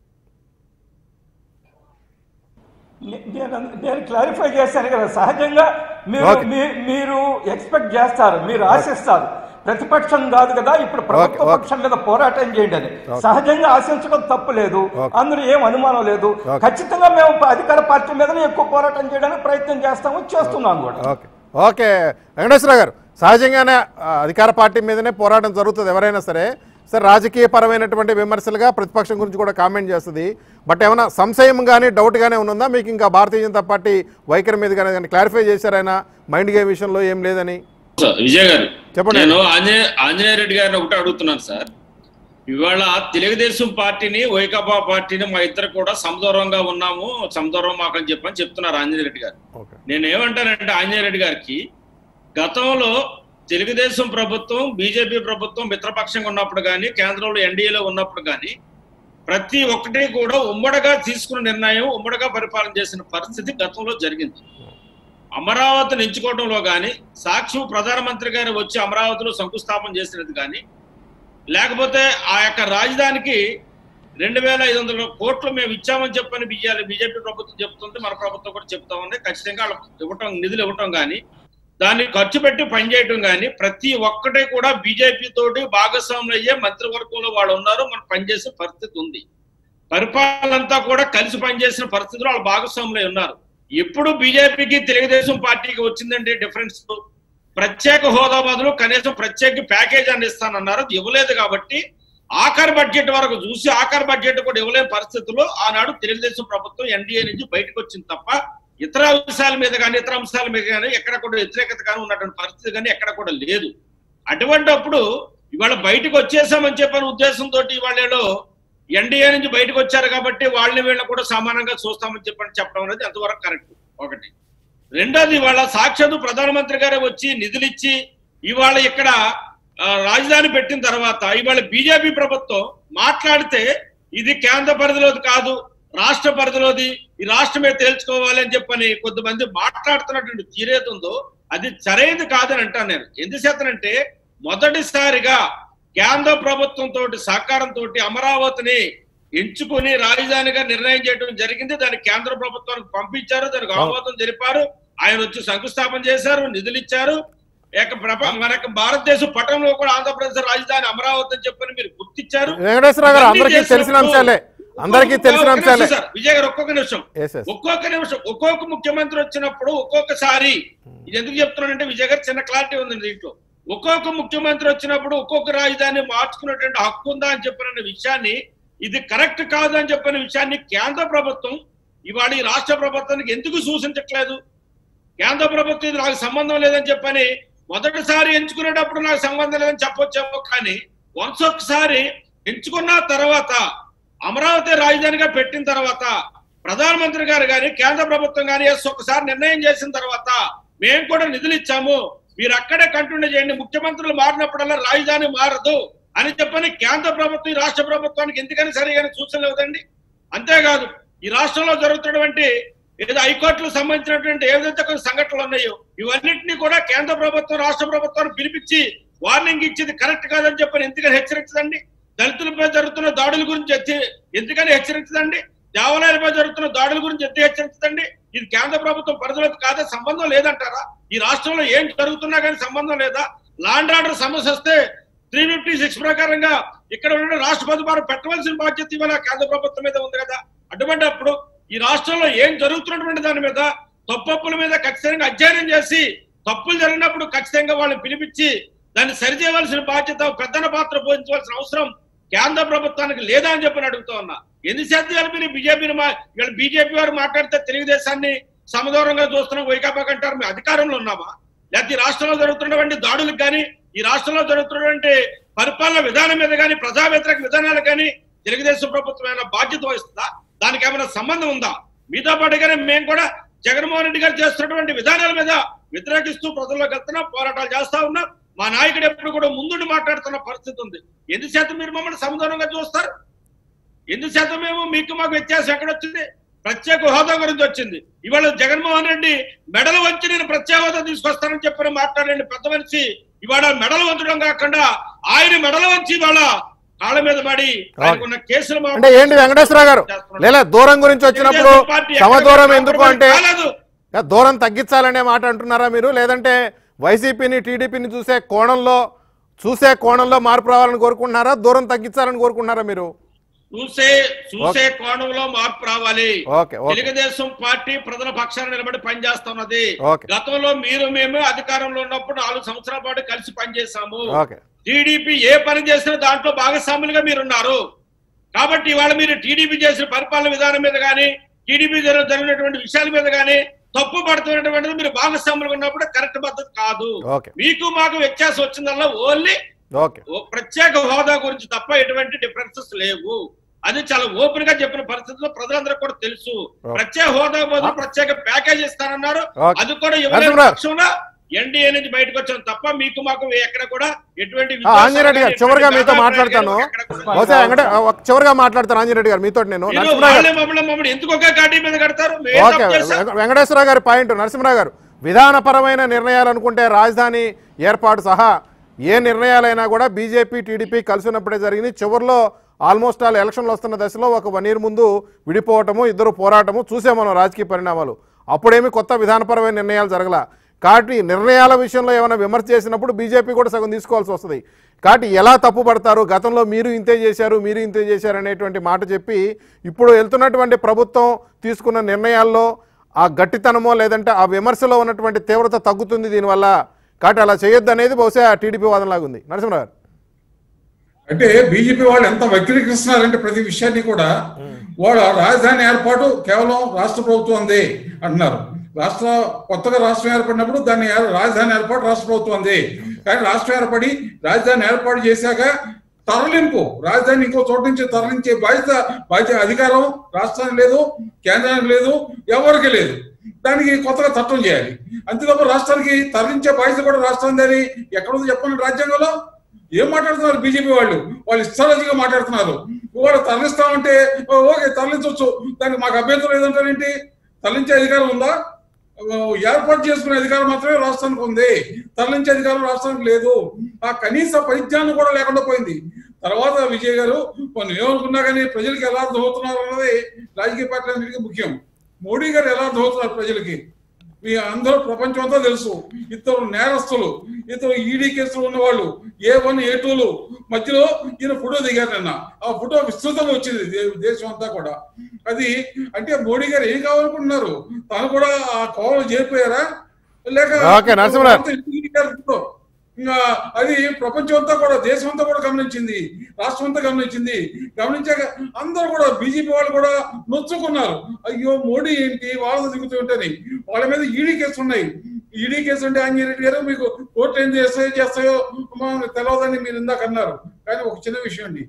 నే- నేను నేను క్లారిఫై చేశాను కదా సహజంగా మీరు Okay. మీ- మీరు ఎక్స్పెక్ట్ చేస్తారు మీరు ఆశిస్తారు ప్రతిపక్షం కాదు కదా ఇప్పుడు ప్రభుత్వ okay. పక్షం మీద పోరాటం చేయండి అని సహజంగా ఆశించడం తప్పు లేదు అందులో ఏం అనుమానం లేదు ఖచ్చితంగా మేము అధికార పార్టీ మీదనే ఎక్కువ పోరాటం చేయడానికి ప్రయత్నం చేస్తాము చేస్తున్నాం కూడా ఓకే ఓకే వెంకటేశ్వర గారు సహజంగానే ఆ, అధికార పార్టీ మీదనే పోరాటం జరుగుతుంది ఎవరైనా సరే సరే రాజకీయ పరమైనటువంటి విమర్శలుగా ప్రతిపక్షం గురించి కూడా కామెంట్ చేస్తుంది బట్ ఏమైనా సంశయం కానీ డౌట్ కానీ ఉందా మీకు ఇంకా భారతీయ జనతా పార్టీ వైఖరి మీద కానీ కానీ క్లారిఫై చేశారైనా మైండ్ గేమ్ విషయంలో ఏం లేదని సార్, విజయ్ గారు చెప్పండి. నేను ఆంజనేయ ఆంజనేయ రెడ్డి గారిని ఒకటి అడుగుతున్నాను సార్ ఇవాళ తెలుగుదేశం పార్టీని వైకాపా పార్టీని మా ఇద్దరు కూడా సమదూరంగా ఉన్నాము సమదూరం మాకని చెప్పని చెప్తున్నారు ఆంజనేయ రెడ్డి గారు ఓకే నేను ఏమంటానంటే ఆంజనేయ రెడ్డి గారికి గతంలో తెలుగుదేశం ప్రభుత్వం బీజేపీ ప్రభుత్వం మిత్రపక్షంగా ఉన్నప్పుడు కానీ కేంద్రంలో ఎన్డీఏలో ఉన్నప్పుడు కానీ ప్రతి ఒక్కటి కూడా ఉమ్మడిగా తీసుకున్న నిర్ణయం ఉమ్మడిగా పరిపాలన చేసిన పరిస్థితి గతంలో జరిగింది అమరావతిని ఎంచుకోవడంలో కానీ సాక్షి ప్రధానమంత్రి గారు వచ్చి అమరావతిలో శంకుస్థాపన చేసినది కానీ లేకపోతే ఆ యొక్క రాజధానికి రెండు వేల ఐదు వందల కోట్లు మేము ఇచ్చామని చెప్పని బియ్యాలి బీజేపీ ప్రభుత్వం చెప్తుంది మన ప్రభుత్వం కూడా చెప్తా ఉంది ఖచ్చితంగా వాళ్ళకి ఇవ్వటం నిధులు ఇవ్వటం కానీ దాన్ని ఖర్చు పెట్టి పనిచేయటం కానీ ప్రతి ఒక్కటి కూడా బీజేపీ తోటి భాగస్వాములు అయ్యే మంత్రివర్గంలో వాళ్ళు ఉన్నారు మనం పనిచేసే పరిస్థితి ఉంది పరిపాలన అంతా కూడా కలిసి పనిచేసిన పరిస్థితుల్లో వాళ్ళు భాగస్వాములై ఉన్నారు ఎప్పుడు బీజేపీకి తెలుగుదేశం పార్టీకి వచ్చిందంటే డిఫరెన్స్ ప్రత్యేక హోదా బదులు కనీసం ప్రత్యేక ప్యాకేజ్ అని ఇస్తానన్నారు అది ఇవ్వలేదు కాబట్టి ఆఖరి బడ్జెట్ వరకు చూసి ఆఖరి బడ్జెట్ కూడా ఇవ్వలేని పరిస్థితుల్లో ఆనాడు తెలుగుదేశం ప్రభుత్వం ఎన్డీఏ నుంచి బయటకు వచ్చింది తప్ప ఇతర అంశాల మీద కానీ ఇతర అంశాల మీద కానీ ఎక్కడ కూడా వ్యతిరేకత కానీ ఉన్నటువంటి పరిస్థితి కానీ ఎక్కడ కూడా లేదు అటువంటి అప్పుడు ఇవాళ బయటకు వచ్చేసామని చెప్పిన ఉద్దేశంతో ఇవాళ ఎన్డీఏ నుంచి బయటకు వచ్చారు కాబట్టి వాళ్ళని వీళ్ళని కూడా సమానంగా చూస్తామని చెప్పని చెప్పడం అనేది ఎంతవరకు కరెక్ట్ ఒకటి రెండోది ఇవాళ సాక్షాత్ ప్రధానమంత్రి గారే వచ్చి నిధులు ఇచ్చి ఇవాళ ఇక్కడ ఆ, రాజధాని పెట్టిన తర్వాత ఇవాళ బీజేపీ ప్రభుత్వం మాట్లాడితే ఇది కేంద్ర పరిధిలోది కాదు రాష్ట్ర పరిధిలోది ఈ రాష్ట్రమే తేల్చుకోవాలి అని చెప్పని కొంతమంది మాట్లాడుతున్నటువంటి తీరేది ఉందో అది సరైనది కాదని అంటాను నేను ఎందుచేతనంటే మొదటిసారిగా కేంద్ర ప్రభుత్వం తోటి సహకారంతో అమరావతిని ఎంచుకుని రాజధానిగా నిర్ణయం చేయడం జరిగింది దాన్ని కేంద్ర ప్రభుత్వానికి పంపించారు దానికి ఆమోదం జరిపారు ఆయన వచ్చి శంకుస్థాపన చేశారు నిధులు ఇచ్చారు ఏక ప్రప- మనకు భారతదేశం పట్టణంలో కూడా ఆంధ్రప్రదేశ్ రాజధాని అమరావతి అని చెప్పని మీరు గుర్తించారు వెంకటేశ్వరరావు గారు ఇవన్నీ అందరికీ తెలిసిన చేసినప్పుడు అంశాలే అందరికీ ఒక్కొక్క- తెలిసిన ఒక్క నిమిషం అంశాలే సార్, విజయ్ గారు ఒక్కొక్క నిమిషం ఎస్ ఎస్ ఒక్కొక్క నిమిషం ఒక్కొక్క ముఖ్యమంత్రి వచ్చినప్పుడు ఒక్కొక్కసారి ఇది ఎందుకు చెప్తున్నానంటే విజయ్ గారు చిన్న క్లారిటీ ఉంది దీంట్లో ఒక్కొక్క ముఖ్యమంత్రి వచ్చినప్పుడు ఒక్కొక్క రాజధాని మార్చుకునేటువంటి హక్కు ఉందా అని చెప్పిన విషయాన్ని ఇది కరెక్ట్ కాదు అని చెప్పిన విషయాన్ని కేంద్ర ప్రభుత్వం ఇవాళ ఈ రాష్ట్ర ప్రభుత్వానికి ఎందుకు సూచించట్లేదు కేంద్ర ప్రభుత్వం ఇది నాకు సంబంధం లేదని చెప్పని మొదటిసారి ఎంచుకునేటప్పుడు నాకు సంబంధం లేదని చెప్పొచ్చేమో కానీ వన్స్ ఒకసారి ఎంచుకున్న తర్వాత అమరావతి రాజధానిగా పెట్టిన తర్వాత ప్రధానమంత్రి గారు కానీ కేంద్ర ప్రభుత్వం కానీ ఎస్ ఒకసారి నిర్ణయం చేసిన తర్వాత మేము కూడా నిధులు ఇచ్చాము మీరు అక్కడే కంటిన్యూ చేయండి ముఖ్యమంత్రులు మారినప్పుడల్లా రాజధాని మారదు అని చెప్పని కేంద్ర ప్రభుత్వం ఈ రాష్ట్ర ప్రభుత్వానికి ఎందుకని సరిగా సూచనలు ఇవ్వదండి అంతేకాదు ఈ రాష్ట్రంలో జరుగుతున్నటువంటి ఏదో హైకోర్టులకు సంబంధించినటువంటి ఏదైతే కొన్ని సంఘటనలు ఉన్నాయో ఇవన్నింటినీ కూడా కేంద్ర ప్రభుత్వం రాష్ట్ర ప్రభుత్వాన్ని పిలిపించి వార్నింగ్ ఇచ్చేది కరెక్ట్ కాదని చెప్పని ఎందుకని హెచ్చరించదండి దళితులపై జరుగుతున్న దాడుల గురించి హెచ్చ- ఎందుకని హెచ్చరించదండి దేవాలయాలపై జరుగుతున్న దాడుల గురించి ఎందుకు హెచ్చరించదండి ఇది కేంద్ర ప్రభుత్వం పరిధిలోకి కాదా సంబంధం లేదంటారా ఈ రాష్ట్రంలో ఏం జరుగుతున్నా కానీ సంబంధం లేదా లాండ్ ఆర్డర్ సమస్య వస్తే త్రీ ఫిఫ్టీ సిక్స్ ప్రకారంగా ఇక్కడ ఉన్న రాష్ట్రపతి వారు పెట్టవలసిన బాధ్యత ఇవాళ కేంద్ర ప్రభుత్వం మీద ఉంది కదా అటువంటి అప్పుడు ఈ రాష్ట్రంలో ఏం జరుగుతున్నటువంటి దాని మీద తప్పప్పుల మీద ఖచ్చితంగా అధ్యయనం చేసి తప్పులు జరిగినప్పుడు ఖచ్చితంగా వాళ్ళని పిలిపించి దాన్ని సరిచేయవలసిన బాధ్యత పెద్దన పాత్ర పోషించవలసిన అవసరం కేంద్ర ప్రభుత్వానికి లేదా అని చెప్పని అడుగుతా ఉన్నా ఎన్ని సత్యాలు మీరు బీజేపీని మా ఇవాళ బీజేపీ వారు మాట్లాడితే తెలుగుదేశాన్ని సమదూరంగా చూస్తున్నాం వైకాపా అంటారు మేము అధికారంలో ఉన్నామా లేకపోతే ఈ రాష్ట్రంలో జరుగుతున్నటువంటి దాడులకు కానీ ఈ రాష్ట్రంలో జరుగుతున్నటువంటి పరిపాలన విధానం మీద కానీ ప్రజా వ్యతిరేక విధానాలు కానీ తెలుగుదేశం ప్రభుత్వం ఏమైనా బాధ్యత వహిస్తుందా దానికి ఏమైనా సంబంధం ఉందా మీతో పాటుగానే మేము కూడా జగన్మోహన్ రెడ్డి గారు చేస్తున్నటువంటి విధానాల మీద వ్యతిరేకిస్తూ ప్రజల్లోకి వెళ్తున్నాం పోరాటాలు చేస్తా ఉన్నాం మా నాయకుడు ఎప్పుడు కూడా ముందుండి మాట్లాడుతున్న పరిస్థితి ఉంది ఎందుకు శాతం మీరు మమ్మల్ని సమాధానంగా చూస్తారు ఎందుకు శాతం మేము మీకు మాకు వ్యత్యాసం ఎక్కడొచ్చింది ప్రత్యేక హోదా గురించి వచ్చింది ఇవాళ జగన్మోహన్ రెడ్డి మెడలు వంచి నేను ప్రత్యేక హోదా తీసుకొస్తానని చెప్పని మాట్లాడండి పెద్ద మనిషి ఇవాళ మెడలు వంచడం కాకుండా ఆయన మెడలు వంచి ఇవాళ కాళ్ళ మీద పడి ఆయనకున్న కేసులు మా- అంటే ఏంటి వెంకటేశ్వరరావు గారు లేదా దూరం గురించి వచ్చినప్పుడు తెలుగుదేశం పార్టీ ఎక్కడ సమదూరం ఎందుకు అంటే కాలేదు. యా, దూరం తగ్గించాలనే మాట అంటున్నారా మీరు లేదంటే వైసీపీని టీడీపీని చూసే కోణంలో చూసే కోణంలో మార్పు రావాలని కోరుకుంటున్నారా దూరం తగ్గించాలని కోరుకుంటున్నారా మీరు చూసే చూసే కోణంలో మార్పు రావాలి ఓకే ఓకే తెలుగుదేశం పార్టీ ప్రజల పక్షాన నిలబడి పనిచేస్తున్నది ఓకే. గతంలో మీరు మేము అధికారంలో ఉన్నప్పుడు నాలుగు సంవత్సరాల పాటు కలిసి పనిచేశాము ఓకే టీడీపీ ఏ పని చేసినా దాంట్లో భాగస్వాములుగా మీరున్నారు కాబట్టి ఇవాళ మీరు టీడీపీ చేసిన పరిపాలన విధానం మీద కానీ టీడీపీ జరిగినటువంటి విషయాల మీద కానీ తప్పు పడుతున్నటువంటిది మీరు భాగస్వాములుగా ఉన్నప్పుడు కరెక్ట్ పద్ధతి కాదు ఓకే మీకు మాకు వ్యత్యాసం వచ్చిందల్లా ఓన్లీ ఓకే ఓ ప్రత్యేక హోదా గురించి తప్ప ఎటువంటి డిఫరెన్సెస్ లేవు అది చాలా ఓపెన్ గా చెప్పిన పరిస్థితుల్లో ప్రజలందరికీ కూడా తెలుసు ప్రత్యేక హోదా బదులు ప్రత్యేక ప్యాకేజ్ ఇస్తానన్నారు ఓకే. అది కూడా ఇవ్వలేని నరసింహరావు. పక్షంలో ఎన్డీఏ నుంచి బయటకు వచ్చాం తప్ప మీకు మాకు ఎక్కడ కూడా ఎటువంటి ఆ, ఆంజనేయుడు గారు చివరిగా మీతో విద్వేషాలు మాట్లాడతాను ఎక్కడ కూడా బహుశా వెంకట ఒక చివరిగా మాట్లాడతాను ఆంజనేయుడు గారు మీతో నేను మీరు నరసింహరావు గారు వాళ్ళే మమ్మల్ని మమ్మల్ని ఎందుకు ఒకే కాటి మీద కడతారు మేము ఏం ఓకే తప్పు చేశాం? వెంక- వెంకటేశ్వరరావు గారి పాయింట్ నరసింహరావు గారు విధానపరమైన నిర్ణయాలు అనుకుంటే రాజధాని ఏర్పాటు సహా ఏ నిర్ణయాలైనా కూడా బీజేపీ టీడీపీ కలిసి ఉన్నప్పుడే జరిగింది చివరిలో ఆల్మోస్ట్ ఆల్ ఎలక్షన్లు వస్తున్న దశలో ఒక వన్ ఇయర్ ముందు విడిపోవటము ఇద్దరు పోరాటము చూసే మనం రాజకీయ పరిణామాలు అప్పుడేమి కొత్త విధానపరమైన నిర్ణయాలు జరగల కాబట్టి నిర్ణయాల విషయంలో ఏమైనా విమర్శ చేసినప్పుడు బీజేపీ కూడా సగం తీసుకోవాల్సి వస్తుంది కాబట్టి ఎలా తప్పు పడతారు గతంలో మీరు ఇంతే చేశారు మీరు ఇంతే చేశారు అనేటువంటి మాట చెప్పి ఇప్పుడు వెళ్తున్నటువంటి ప్రభుత్వం తీసుకున్న నిర్ణయాల్లో ఆ గట్టితనమో లేదంటే ఆ విమర్శలో ఉన్నటువంటి తీవ్రత తగ్గుతుంది దీనివల్ల కాబట్టి అలా చేయొద్దు అనేది బహుశా టీడీపీ వాదనలాగా ఉంది నరసింహరావు గారు అంటే బీజేపీ వాళ్ళు ఎంత వక్రీకరిస్తున్నారంటే ప్రతి విషయాన్ని కూడా వాళ్ళ రాజధాని ఏర్పాటు కేవలం రాష్ట్ర ప్రభుత్వం ఉంది అంటున్నారు రాష్ట్ర కొత్తగా రాష్ట్రం ఏర్పడినప్పుడు దాన్ని ఏ- రాజధాని ఏర్పాటు రాష్ట్ర ప్రభుత్వం ఉంది కానీ రాష్ట్రం ఏర్పడి రాజధాని ఏర్పాటు చేశాక తరలింపు రాజధాని ఇంకో చోట నుంచి తరలించే బాధ్యత బాధ్యత అధికారం రాష్ట్రానికి లేదు కేంద్రానికి లేదు ఎవరికి లేదు దానికి కొత్తగా చట్టం చేయాలి అంతే తప్ప రాష్ట్రానికి తరలించే బాధ్యత కూడా రాష్ట్రం అని ఎక్కడుంది చెప్పండి రాజ్యాంగంలో ఏం మాట్లాడుతున్నారు బీజేపీ వాళ్ళు వాళ్ళు ఇష్టాలజిగా మాట్లాడుతున్నారు వాళ్ళు తరలిస్తామంటే "ఓ, ఓకే తరలించవచ్చు దానికి మాకు అభ్యంతరం లేదంటారేంటి తరలించే అధికారం ఉందా ఓ, ఏర్పాటు చేసుకునే అధికారం మాత్రమే రాష్ట్రానికి ఉంది తరలించే అధికారం రాష్ట్రానికి లేదు ఆ కనీస పరిజ్ఞానం కూడా లేకుండా పోయింది తర్వాత విజయ్ గారు కొన్ని ఏమనుకున్నా కానీ ప్రజలకు ఎలా అర్థమవుతున్నారు అన్నది రాజకీయ పార్టీలన్నిటికీ ముఖ్యం మోడీ గారు ఎలా అర్థమవుతున్నారు ప్రజలకి మీ అందరూ ప్రపంచం అంతా తెలుసు ఇద్దరు నేరస్తులు ఇద్దరు ఈడీ కేసులు ఉన్నవాళ్ళు ఏ వన్ ఏ టూలు మధ్యలో ఈయన ఫోటో దిగారు నిన్న ఆ ఫోటో విస్తృతంగా వచ్చింది దే- దేశం అంతా కూడా అది అంటే మోడీ గారు ఏం కావాలనుకుంటున్నారు తను కూడా ఆ కోవలు చేరిపోయారా లేక ఓకే, నరసింహరావు. అంతా ఎందుకు దిగారు ఫోటో? ఇంకా అది ప్రపంచం అంతా కూడా దేశం అంతా కూడా గమనించింది రాష్ట్రం అంతా గమనించింది గమనించాక అందరూ కూడా బీజేపీ వాళ్ళు కూడా నొచ్చుకున్నారు అయ్యో మోడీ ఏంటి వాళ్ళతో దిగుతుంటని వాళ్ళ మీద ఈడీ కేసు ఉన్నాయి ఈడీ కేసు అంటే ఆంజనేయ రెడ్డి గారు మీకు కోర్టు ఏం చేస్తాయో చేస్తాయో మాకు తెలియదని మీరు ఇందాక అన్నారు కానీ ఒక చిన్న విషయం అండి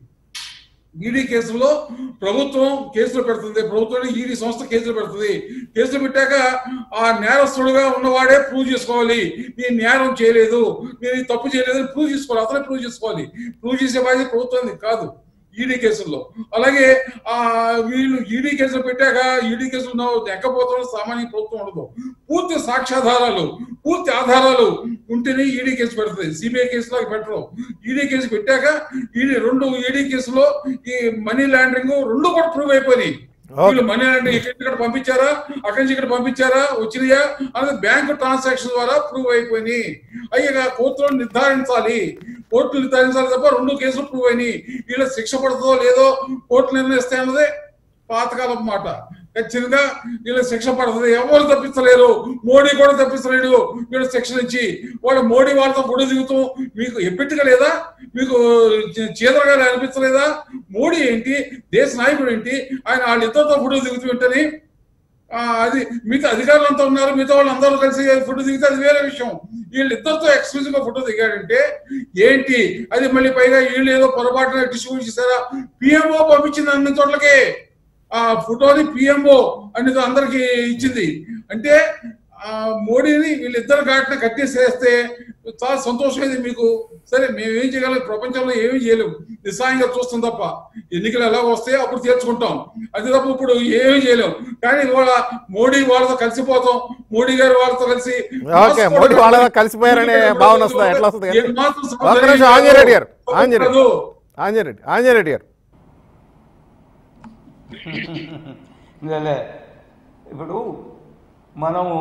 ఈడీ కేసులో ప్రభుత్వం కేసులు పెడుతుంది ప్రభుత్వం ఈడీ సంస్థ కేసులు పెడుతుంది కేసులు పెట్టాక ఆ నేరస్తుడుగా ఉన్నవాడే ప్రూవ్ చేసుకోవాలి నేను నేరం చేయలేదు నేను ఈ తప్పు చేయలేదు అని ప్రూవ్ చేసుకోవాలి అతనే ప్రూవ్ చేసుకోవాలి ప్రూవ్ చేసే బాధ్యత ప్రభుత్వానికి కాదు ఈడీ కేసుల్లో అలాగే ఆ వీళ్ళు ఈడీ కేసులు పెట్టాక ఈడీ కేసులు ఎక్కపోతాం సామాన్య ప్రభుత్వం ఉండదు పూర్తి సాక్ష్యాధారాలు పూర్తి ఆధారాలు ఉంటేనే ఈడీ కేసు పెడుతుంది సిబిఐ కేసులో పెట్టరు ఈడీ కేసు పెట్టాక ఈడీ రెండు ఈడీ కేసులో ఈ మనీ లాండరింగ్ రెండు కూడా ప్రూవ్ అయిపోయినాయి వీళ్ళు మనీ లాండరింగ్ ఇక్కడ ఇక్కడ పంపించారా అక్కడి నుంచి ఇక్కడ పంపించారా వచ్చినాయా అనేది బ్యాంక్ ట్రాన్సాక్షన్ ద్వారా ప్రూవ్ అయిపోయినాయి అయ్యా కోర్టులో నిర్ధారించాలి కోర్టులు నిర్ధారించాలి తప్ప రెండు కేసులు ప్రూవ్ అయినాయి వీళ్ళ శిక్ష పడుతుందో లేదో కోర్టు నిర్ణయిస్తాయి అన్నదే పాతకాలం మాట ఖచ్చితంగా వీళ్ళ శిక్ష పడుతుంది ఎవరు తప్పించలేరు మోడీ కూడా తప్పించలేడు వీళ్ళ శిక్ష నుంచి వాళ్ళు మోడీ వాళ్ళతో గుడి దిగుతాం మీకు ఎప్పెట్టుగా లేదా మీకు చీదరగా అనిపించలేదా మోడీ ఏంటి దేశ నాయకుడు ఏంటి ఆయన వాళ్ళిద్దరితో ఫోటో దిగుతూ ఉంటని ఆ, అది మిగతా అధికారులు అంతా ఉన్నారు మిగతా వాళ్ళు అందరూ కలిసి ఫోటో దిగితే అది వేరే విషయం వీళ్ళిద్దరితో ఎక్స్క్లూజివ్ గా ఫోటో దిగాడంటే ఏంటి అది మళ్ళీ పైగా వీళ్ళు ఏదో పొరపాటున డిస్ట్రిబ్యూట్ చేశారా పిఎంఓ పంపించింది అన్ని చోట్లకి ఆ ఫోటోని పిఎంఓ అనేది అందరికి ఇచ్చింది అంటే ఆ మోడీని వీళ్ళిద్దరు ఘాట్న కట్టేసేస్తే చాలా సంతోషమైంది మీకు సరే మేము ఏం చేయగలం ప్రపంచంలో ఏమీ చేయలేము నిస్సాయంగా చూస్తాం తప్ప ఎన్నికలు ఎలా వస్తాయో అప్పుడు తీర్చుకుంటాం అది తప్ప ఇప్పుడు ఏమీ చేయలేం కానీ ఇవాళ మోడీ వాళ్ళతో కలిసిపోతాం మోడీ గారు వాళ్ళతో కలిసి ఓకే, మోడీ వాళ్ళతో కలిసిపోయారనే భావన వస్తుందా? ఎట్లా వస్తుంది? ఏ మాత్రం ఒక్క నిమిషం ఆంజనేయ రెడ్డి గారు ఆంజనేయ రెడ్డి కాదు. ఆంజనేయ రెడ్డి ఆంజనేయ రెడ్డి గారు లే ఇప్పుడు మనము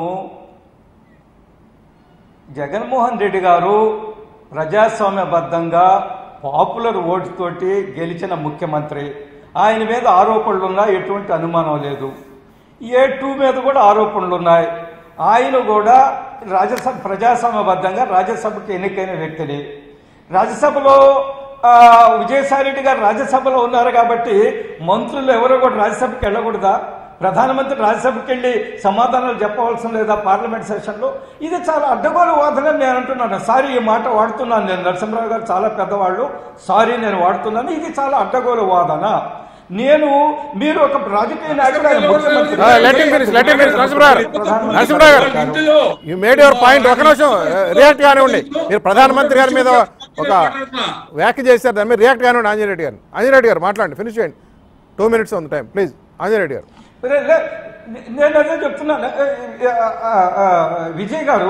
జగన్మోహన్ రెడ్డి గారు ప్రజాస్వామ్యబద్ధంగా పాపులర్ ఓటు తోటి గెలిచిన ముఖ్యమంత్రి ఆయన మీద ఆరోపణలు ఉన్నాయి ఎటువంటి అనుమానం లేదు ఏ టూ మీద కూడా ఆరోపణలు ఉన్నాయి ఆయన కూడా రాజ్యసభ ప్రజాస్వామ్యబద్ధంగా రాజ్యసభకు ఎన్నికైన వ్యక్తిని రాజ్యసభలో ఆ, విజయసాయి రెడ్డి గారు రాజ్యసభలో ఉన్నారు కాబట్టి మంత్రులు ఎవరు కూడా రాజ్యసభకి వెళ్ళకూడదా ప్రధానమంత్రి రాజ్యసభకి వెళ్ళి సమాధానాలు చెప్పవలసిన లేదా పార్లమెంట్ సెషన్లో ఇది చాలా అడ్డగోలు వాదన నేను అంటున్నాను సారీ ఈ మాట వాడుతున్నాను నేను నరసింహరావు గారు చాలా పెద్దవాళ్ళు సారీ నేను వాడుతున్నాను ఇది చాలా అడ్డగోలు వాదన నేను మీరు ఒక రాజకీయ నాయకుడు ఆయన ముఖ్యమంత్రి ఆ, let him finish, let him finish, Narasimharao గారు. నరసింహరావు గారు. ఇంటిలో యూ మేడ్ యువర్ పాయింట్ ఒక నిమిషం రియాక్ట్ కానివ్వండి మీరు ప్రధానమంత్రి గారి మీద ఒక వ్యాఖ్య చేశారు దాని మీద రియాక్ట్ కానివ్వండి ఆంజనేయ రెడ్డి గారు ఆంజనేయ రెడ్డి గారు మాట్లాడండి ఫినిష్ చేయండి టూ మినిట్స్ ఉంది టైం ప్లీజ్ ఆంజనేయ రెడ్డి గారు లే- లే- నేను అదే చెప్తున్నాను ఏ, ఏ, ఆ, ఆ, విజయ్ గారు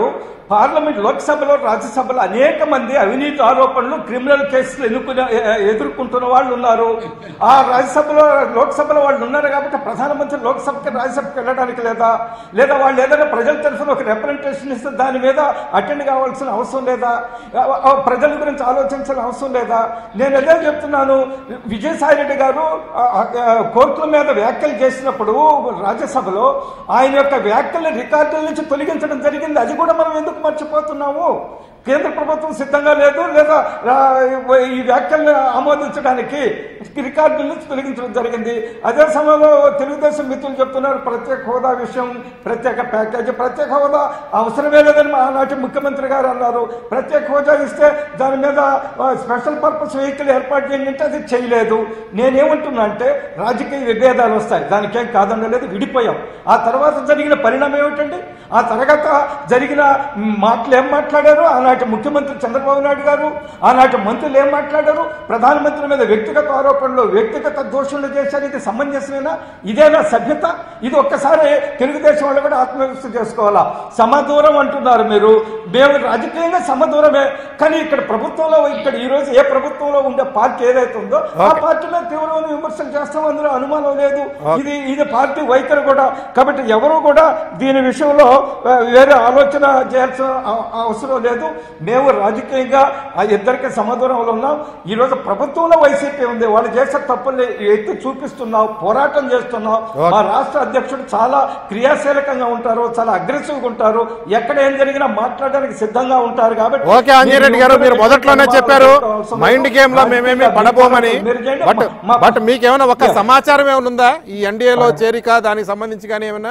పార్లమెంట్ లోక్సభలో రాజ్యసభలో అనేక మంది అవినీతి ఆరోపణలు క్రిమినల్ కేసులు ఎన్నుకునే ఎ- ఎదుర్కొంటున్న వాళ్ళు ఉన్నారు ఆ రాజ్యసభలో లోక్సభలో వాళ్ళు ఉన్నారు కాబట్టి ప్రధానమంత్రి లోక్సభకి రాజ్యసభకి వెళ్ళడానికి లేదా లేదా వాళ్ళు ఏదైనా ప్రజల తరఫున ఒక రిప్రజెంటేషన్ ఇస్తే దాని మీద అటెండ్ కావాల్సిన అవసరం లేదా ఆ- ఆ ప్రజల గురించి ఆలోచించాల్సిన అవసరం లేదా నేను అదే చెప్తున్నాను విజయసాయి రెడ్డి గారు ఆ, ఆ, కోర్టుల మీద వ్యాఖ్యలు చేసినప్పుడు రాజ్యసభలో ఆయన యొక్క వ్యాఖ్యల రికార్డుల నుంచి తొలగించడం జరిగింది అది కూడా మనం ఎందుకు మర్చిపోతున్నాము కేంద్ర ప్రభుత్వం సిద్ధంగా లేదు లేదా ఆ, ఈ వ్యాఖ్యలను ఆమోదించడానికి రికార్డుల నుంచి తొలగించడం జరిగింది అదే సమయంలో తెలుగుదేశం మిత్రులు చెప్తున్నారు ప్రత్యేక హోదా విషయం ప్రత్యేక ప్యాకేజీ ప్రత్యేక హోదా అవసరమే లేదని మా ఆనాటి ముఖ్యమంత్రి గారు అన్నారు ప్రత్యేక హోదా ఇస్తే దాని మీద ఆ, స్పెషల్ పర్పస్ వెహికల్ ఏర్పాటు చేయండి అంటే అది చేయలేదు నేనేమంటున్నా అంటే రాజకీయ విభేదాలు వస్తాయి దానికి ఏం కాదనలేదు విడిపోయాం ఆ తర్వాత జరిగిన పరిణామం ఏమిటండి ఆ తర్వాత జరిగిన మాటలు ఏం మాట్లాడారు ఆనాటి ముఖ్యమంత్రి చంద్రబాబు నాయుడు గారు ఆనాటి మంత్రులు ఏం మాట్లాడారు ప్రధానమంత్రి మీద వ్యక్తిగత ఆరోపణలు వ్యక్తిగత దోషులు చేశారు ఇది సమంజసమేనా ఇదేనా సభ్యత ఇది ఒక్కసారి తెలుగుదేశం వాళ్ళు కూడా ఆత్మవిమర్శ చేసుకోవాలా సమదూరం అంటున్నారు మీరు మేము రాజకీయంగా సమదూరమే కానీ ఇక్కడ ప్రభుత్వంలో ఇక్కడ ఈ రోజు ఏ ప్రభుత్వంలో ఉండే పార్టీ ఏదైతే ఉందో ఆ Okay. పార్టీలో తీవ్రమైన విమర్శలు చేస్తాం అందులో అనుమానం లేదు ఇది ఇది పార్టీ వైఖరి కూడా కాబట్టి ఎవరు కూడా దీని విషయంలో ఆ, వేరే ఆలోచన చేయాల్సిన అవ- అవసరం లేదు మేము రాజకీయంగా ఆ ఇద్దరికి సమదూరంలో ఉన్నాం ఈ రోజు ప్రభుత్వంలో వైసీపీ ఉంది వాళ్ళు చేసే తప్పుల్ని ఎత్తి చూపిస్తున్నాం పోరాటం చేస్తున్నాం Okay. మా రాష్ట్ర అధ్యక్షుడు చాలా క్రియాశీలకంగా ఉంటారు చాలా అగ్రెసివ్గా ఉంటారు ఎక్కడ ఏం జరిగినా మాట్లాడడానికి సిద్ధంగా ఉంటారు కాబట్టి ఓకే అంజిరెడ్డి గారు మీరు మొదట్లోనే చెప్పారు మైండ్ గేమ్ లో మేమేమి పడబోమని మీరు చేయండి. బట్ మా- మా- బట్ మీకేమైనా ఒక Yeah. సమాచారం ఏమైనా ఉందా ఈ ఎన్డీఏలో చేరిక దానికి సంబంధించి కానీ ఏమైనా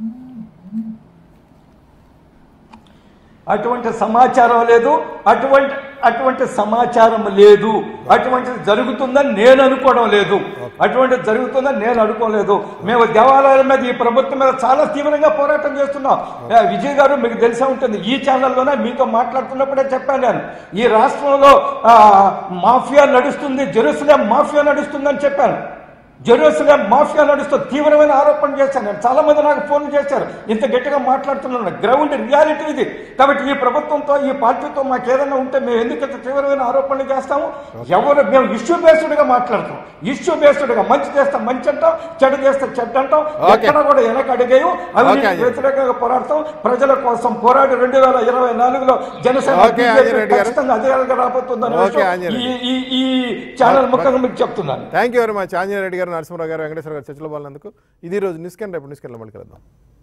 అటువంటి సమాచారం లేదు అటువంటి అటువంటి సమాచారం లేదు అటువంటిది జరుగుతుందని నేను అనుకోవడం లేదు అటువంటిది జరుగుతుందని నేను అనుకోలేదు మేము దేవాలయాల మీద ఈ ప్రభుత్వం మీద చాలా తీవ్రంగా పోరాటం చేస్తున్నాం ఏ, విజయ్ గారు మీకు తెలిసే ఉంటుంది ఈ ఛానల్లోనే మీతో మాట్లాడుతున్నప్పుడే చెప్పాను నేను ఈ రాష్ట్రంలో ఆ, మాఫియా నడుస్తుంది జెరూసలేం మాఫియా నడుస్తుందని చెప్పాను జెరూసలేం మాఫియా నడుస్తూ తీవ్రమైన ఆరోపణ చేశాను నేను చాలా మంది నాకు ఫోన్ చేశారు ఇంత గట్టిగా మాట్లాడుతున్నాను గ్రౌండ్ రియాలిటీ ఇది కాబట్టి ఈ ప్రభుత్వంతో ఈ పార్టీతో మాకు ఏదైనా ఉంటే మేము ఎందుకు ఇంత తీవ్రమైన ఆరోపణలు చేస్తాము ఎవరు మేము ఇష్యూ బేస్డ్ గా మాట్లాడతాం ఇష్యూ బేస్డ్ గా మంచి చేస్తాం మంచి అంటాం చెడు చేస్తే చెడ్డ అంటాం Okay. ఎక్కడ కూడా వెనక అడిగేయం Okay, అవినీతికి అంజయ్. వ్యతిరేకంగా పోరాడతాం ప్రజల కోసం పోరాడి రెండు వేల ఇరవై నాలుగులో జనసేన Okay, BJP అంజయ్ రెడ్డి గారు. ఖచ్చితంగా అధికారంగా రాబోతుందని Okay, అంజయ్ రెడ్డి. ఈ ఈ- ఈ ఛానల్ ముఖ్యంగా మీకు చెప్తున్నాను thank you very much Anjaneya Reddy గారు నరసింహరావు గారు వెంకటేశ్వర గారు చర్చలో పాల్గొన్నందుకు ఇది ఈ రోజు న్యూస్ కెన్ రేపు న్యూస్ కెన్ మళ్ళీ కలుద్దాం